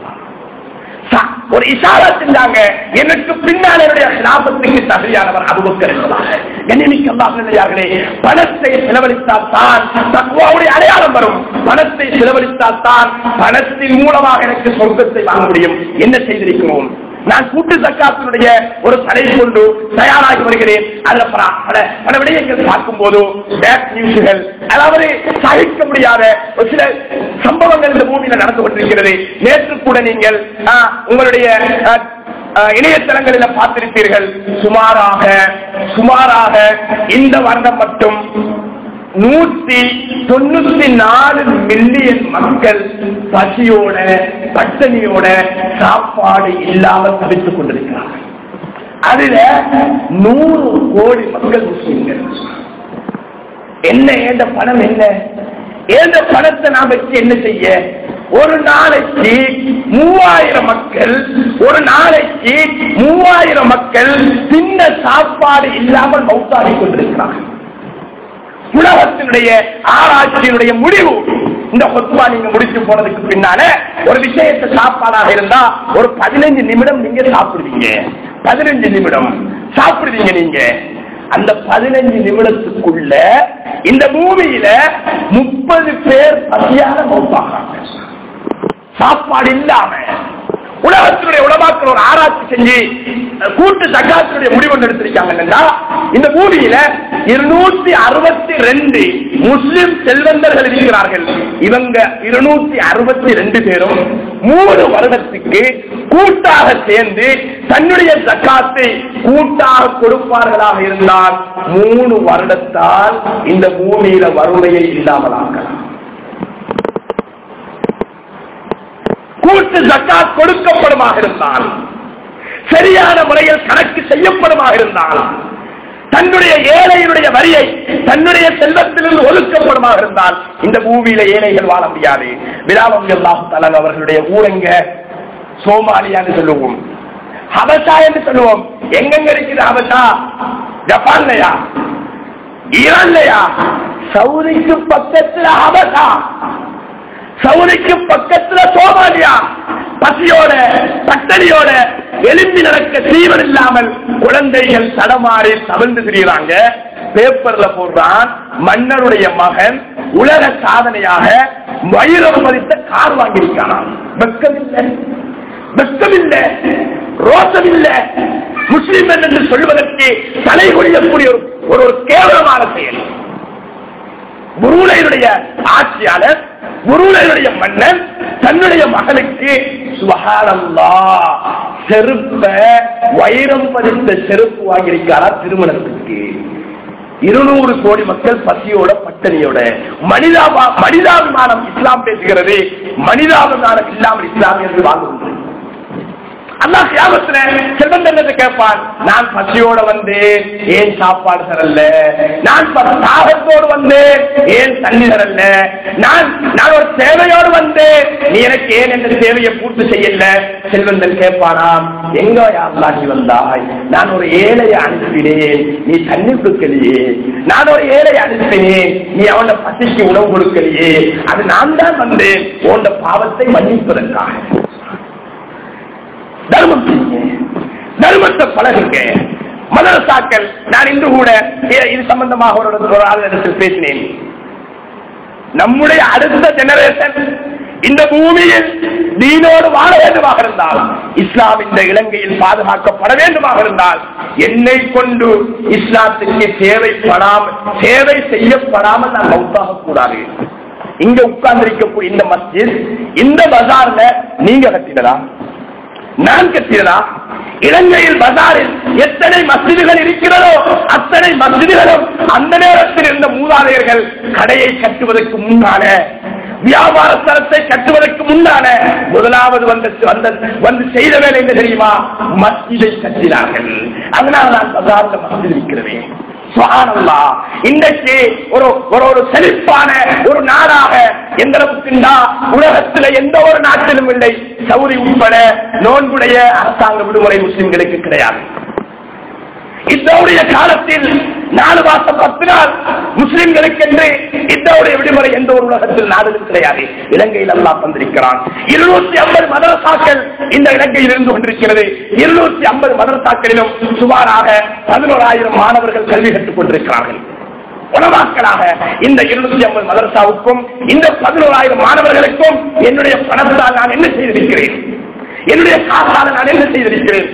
ஒரு இஷாரா செஞ்சாங்க எனக்கு பின்னால் என்னுடைய லாபத்துக்கு தகுதியானவர் அபுபக்கர் என்பதாக கண்ணியமிக்கல்லார்களே பணத்தை செலவழித்தால் தான் தக்குவாவுடைய அடையாளம் வரும் பணத்தை செலவழித்தால் தான் பணத்தின் மூலமாக எனக்கு சொர்க்கத்தை வாங்க முடியும் என்ன செய்திருக்கிறோம் நான் கூட்டு சக்காத்தினுடைய ஒரு தடை கொண்டு தயாராகி வருகிறேன் அதுல பல பல பல விடயங்கள் பார்க்கும் போது பேக் நியூஸ்கள் அதாவது சகிக்க முடியாத ஒரு சில சம்பவங்கள் இந்த பூமியில நடந்து கொண்டிருக்கிறது நேற்று கூட நீங்கள் ஆஹ், உங்களுடைய ஆஹ், ஆஹ், இணையதளங்களில் பார்த்திருப்பீர்கள் சுமாராக சுமாராக இந்த வருடம் மட்டும் நூத்தி தொண்ணூத்தி நாலு மில்லியன் மக்கள் பசியோட பட்டணியோட சாப்பாடு இல்லாமல் தவித்துக் கொண்டிருக்கிறார்கள் அதுல நூறு கோடி மக்கள் முஸ்லிம்கள் என்ன ஏந்த பணம் என்ன ஏந்த பணத்தை நான் வச்சு என்ன செய்ய ஒரு நாளைக்கு மூவாயிரம் மக்கள் ஒரு நாளைக்கு மூவாயிரம் மக்கள் சின்ன சாப்பாடு இல்லாமல் மௌத்தாடி கொண்டிருக்கிறார்கள் உலகத்தினுடைய ஆராய்ச்சியினுடைய முடிவு இந்த கொத்துவா நீங்க முடிச்சு போனதுக்கு பின்னால ஒரு விஷயத்தை சாப்பாடாக இருந்தா ஒரு பதினஞ்சு நிமிடம் நீங்க சாப்பிடுவீங்க பதினஞ்சு நிமிடம் சாப்பிடுவீங்க நீங்க அந்த பதினஞ்சு நிமிடத்துக்குள்ள இந்த பூமியில முப்பது பேர் பசியாக மௌத்தாகிறாங்க சாப்பாடு இல்லாம உலகத்தினுடைய உலமாக்கள் ஒரு ஆராய்ச்சி செஞ்சு அஹ், கூட்டு சக்காத்தினுடைய முடிவு ஒன்று எடுத்திருக்காங்கன்னா இந்த பூமியில இருநூத்தி அறுபத்தி ரெண்டு முஸ்லிம் செல்வந்தர்கள் இருக்கிறார்கள் இவங்க இருநூத்தி அறுபத்தி ரெண்டு பேரும் மூணு வருடத்துக்கு கூட்டாக சேர்ந்து தன்னுடைய சக்காத்தை கூட்டாக கொடுப்பார்களாக இருந்தால் மூணு வருடத்தால் இந்த பூமியில வறுமையை இல்லாமலாக்கலாம் கூட்டு ஜக்காத் கொடுக்கப்படுமாக இருந்தால் சரியான முறையில் கணக்கு செய்யப்படுமாக இருந்தால் தன்னுடைய ஏழையினுடைய வரியை தன்னுடைய செல்வத்திலிருந்து ஒதுக்கப்படுமாக இருந்தால் இந்த பூமியில ஏழைகள் வாழ முடியாது விழாவம் எல்லாம் தலன் அவர்களுடைய ஊரங்க சோமாலியான்னு சொல்லுவோம் ஹபசா என்று சொல்லுவோம் எங்கெங்க இருக்குது ஹபசா ஜப்பான்லயா ஈரான்லயா சவுதிக்கு பக்கத்துல ஹபசா சவுதிக்கு பக்கத்துல சோமாலியா பசியோட பட்டணியோட எலும்பி நடக்க தீவன் இல்லாமல் குழந்தைகள் தடமாறி தவிர்ந்து திரிகிறாங்க பேப்பர்ல போடுறான் மன்னருடைய மகன் உலக சாதனையாக வைரம் பதித்த கார் வாங்கியிருக்கானாம் வெக்கம் இல்லை வெக்கம் இல்லை ரோசம் இல்லை முஸ்லிம் என்று சொல்வதற்கு தலை கொள்ளக்கூடிய ஒரு ஒரு ஒரு கேவலமான செயல் புரூலையுடைய ஆட்சியாளர் புரூலையுடைய மன்னன் தன்னுடைய மகனுக்கு சுபஹானல்லா செருப்ப வைரம் பதித்த செருப்பு வாங்கியிருக்காரா திருமணத்துக்கு இருநூறு கோடி மக்கள் பசியோட பட்டணியோட மனிதாபா மனிதாபிமானம் இஸ்லாம் பேசுகிறது மனிதாபிமானம் இல்லாமல் இஸ்லாமியர்கள் வாழ்கின்றது அல்லா கியாமத்துல செல்வந்தனத்தை கேட்பான் நான் பசியோட வந்தேன் ஏன் சாப்பாடு தரல நான் ப- தாகத்தோடு வந்தேன் ஏன் தண்ணி தரல நான் நான் ஒரு சேவையோடு வந்தேன் நீ எனக்கு ஏன் என்ற சேவையை பூர்த்தி செய்யல செல்வந்தன் கேட்பானாம் எங்க யாருலா நீ வந்தாய் நான் ஒரு ஏழையை அனுப்பினேன் நீ தண்ணி கொடுக்கலையே நான் ஒரு ஏழையை அனுப்பினேன் நீ அவன பசிக்கு உணவு கொடுக்கலையே அது நான் தான் வந்தேன் உன் பாவத்தை மன்னிப்பதற்காக தர்மம் செய்யுங்க தர்மத்தை பழகுங்க மதரசாக்கள் நான் இன்று கூட இ- இது சம்பந்தமாக ஒரு ஒரு ஆளுநரிடத்தில் பேசினேன் நம்முடைய அடுத்த ஜெனரேஷன் இந்த பூமியில் தீனோடு வாழ வேண்டுமாக இருந்தால் இஸ்லாம் இந்த இலங்கையில் பாதுகாக்கப்பட வேண்டுமாக இருந்தால் என்னை கொண்டு இஸ்லாத்துக்கு தேவைப்படாமல் சேவை செய்யப்படாமல் நான் மௌத்தாக கூடாது இங்க உட்கார்ந்திருக்க இந்த மஸ்ஜித் இந்த பஜார்ல நீங்க கட்டினதா நான் கட்டியதா இலங்கையில் பஜாரில் எத்தனை மசிதிகள் இருக்கிறதோ அத்தனை மசிதிகளும் அந்த நேரத்தில் இருந்த மூதாதையர்கள் கடையை கட்டுவதற்கு முன்னால வியாபார ஸ்தலத்தை கட்டுவதற்கு முன்னால முதலாவது வந்த வந்த வந்து செய்த வேலை என்ன தெரியுமா மஸ்ஜிதை கட்டினார்கள் அதனால் நான் பஜார்ல மஸ்ஜித் இருக்கிறேன் சுப்ஹானல்லாஹ். இன்றைக்கு ஒரு ஒரு ஒரு செழிப்பான ஒரு நாடாக எந்த அளவுக்குண்டா உலகத்தில் எந்த ஒரு நாட்டிலும் இல்லை சவுதி உட்பட நோன்புடைய அரசாங்க விடுமுறை முஸ்லிம்களுக்கு கிடையாது இத்தவுடைய காலத்தில் நாலு மாசம் பத்து நாள் முஸ்லிம்களுக்கு என்று இத்தவுடைய விடுமுறை எந்த ஒரு உலகத்தில் நாடுகளும் கிடையாது இலங்கையில் அல்லா தந்திருக்கிறான் இருநூத்தி ஐம்பது மதரசாக்கள் இந்த இலங்கையில் இருந்து கொண்டிருக்கிறது இருநூத்தி ஐம்பது மதரசாக்களிலும் சுமாராக பதினோராயிரம் மாணவர்கள் கல்வி கற்றுக் கொண்டிருக்கிறார்கள் உணவாக்களாக இந்த இருநூத்தி ஐம்பது மதரசாவுக்கும் இந்த பதினோராயிரம் மாணவர்களுக்கும் என்னுடைய பணத்தால் நான் என்ன செய்திருக்கிறேன் என்னுடைய காசால் நான் என்ன செய்திருக்கிறேன்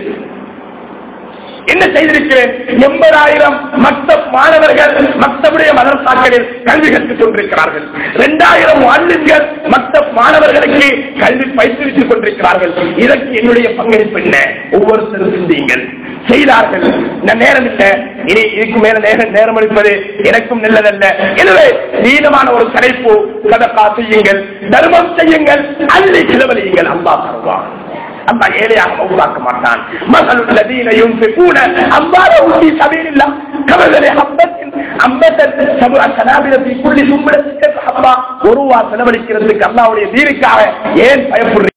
என்ன செய்திருக்கிறேன் எண்பதாயிரம் மக்தப் மாணவர்கள் மக்தபுடைய மதரசாக்களில் கல்வி கற்றுக் கொண்டிருக்கிறார்கள் இரண்டாயிரம் வாழ்விகள் மக்தப் மாணவர்களுக்கு கல்வி பயிற்றுவித்துக் கொண்டிருக்கிறார்கள் இதற்கு என்னுடைய பங்களிப்பு என்ன ஒவ்வொருத்தரும் சிந்தியுங்கள் செய்தார்கள் நான் நேரம் இல்லை இனி இதுக்கு மேல நேரம் நேரம் அளிப்பது எனக்கும் நல்லதல்ல எனவே நீளமான ஒரு தலைப்பு கதக்கா செய்யுங்கள் தர்மம் செய்யுங்கள் அள்ளி செலவழியுங்கள் அம்பா தருவான் அம்மா ஏழையாக உருவாக்க மாட்டான் மகள் الذين ينفقون أموالهم في سبيل الله كمثل حبة أنبتت سبع سنابل في كل سنبلة حبة ஒரு வா செலவழிக்கிறதுக்கு அல்லாவுடைய தீனுக்காக ஏன் பயப்படுறீங்க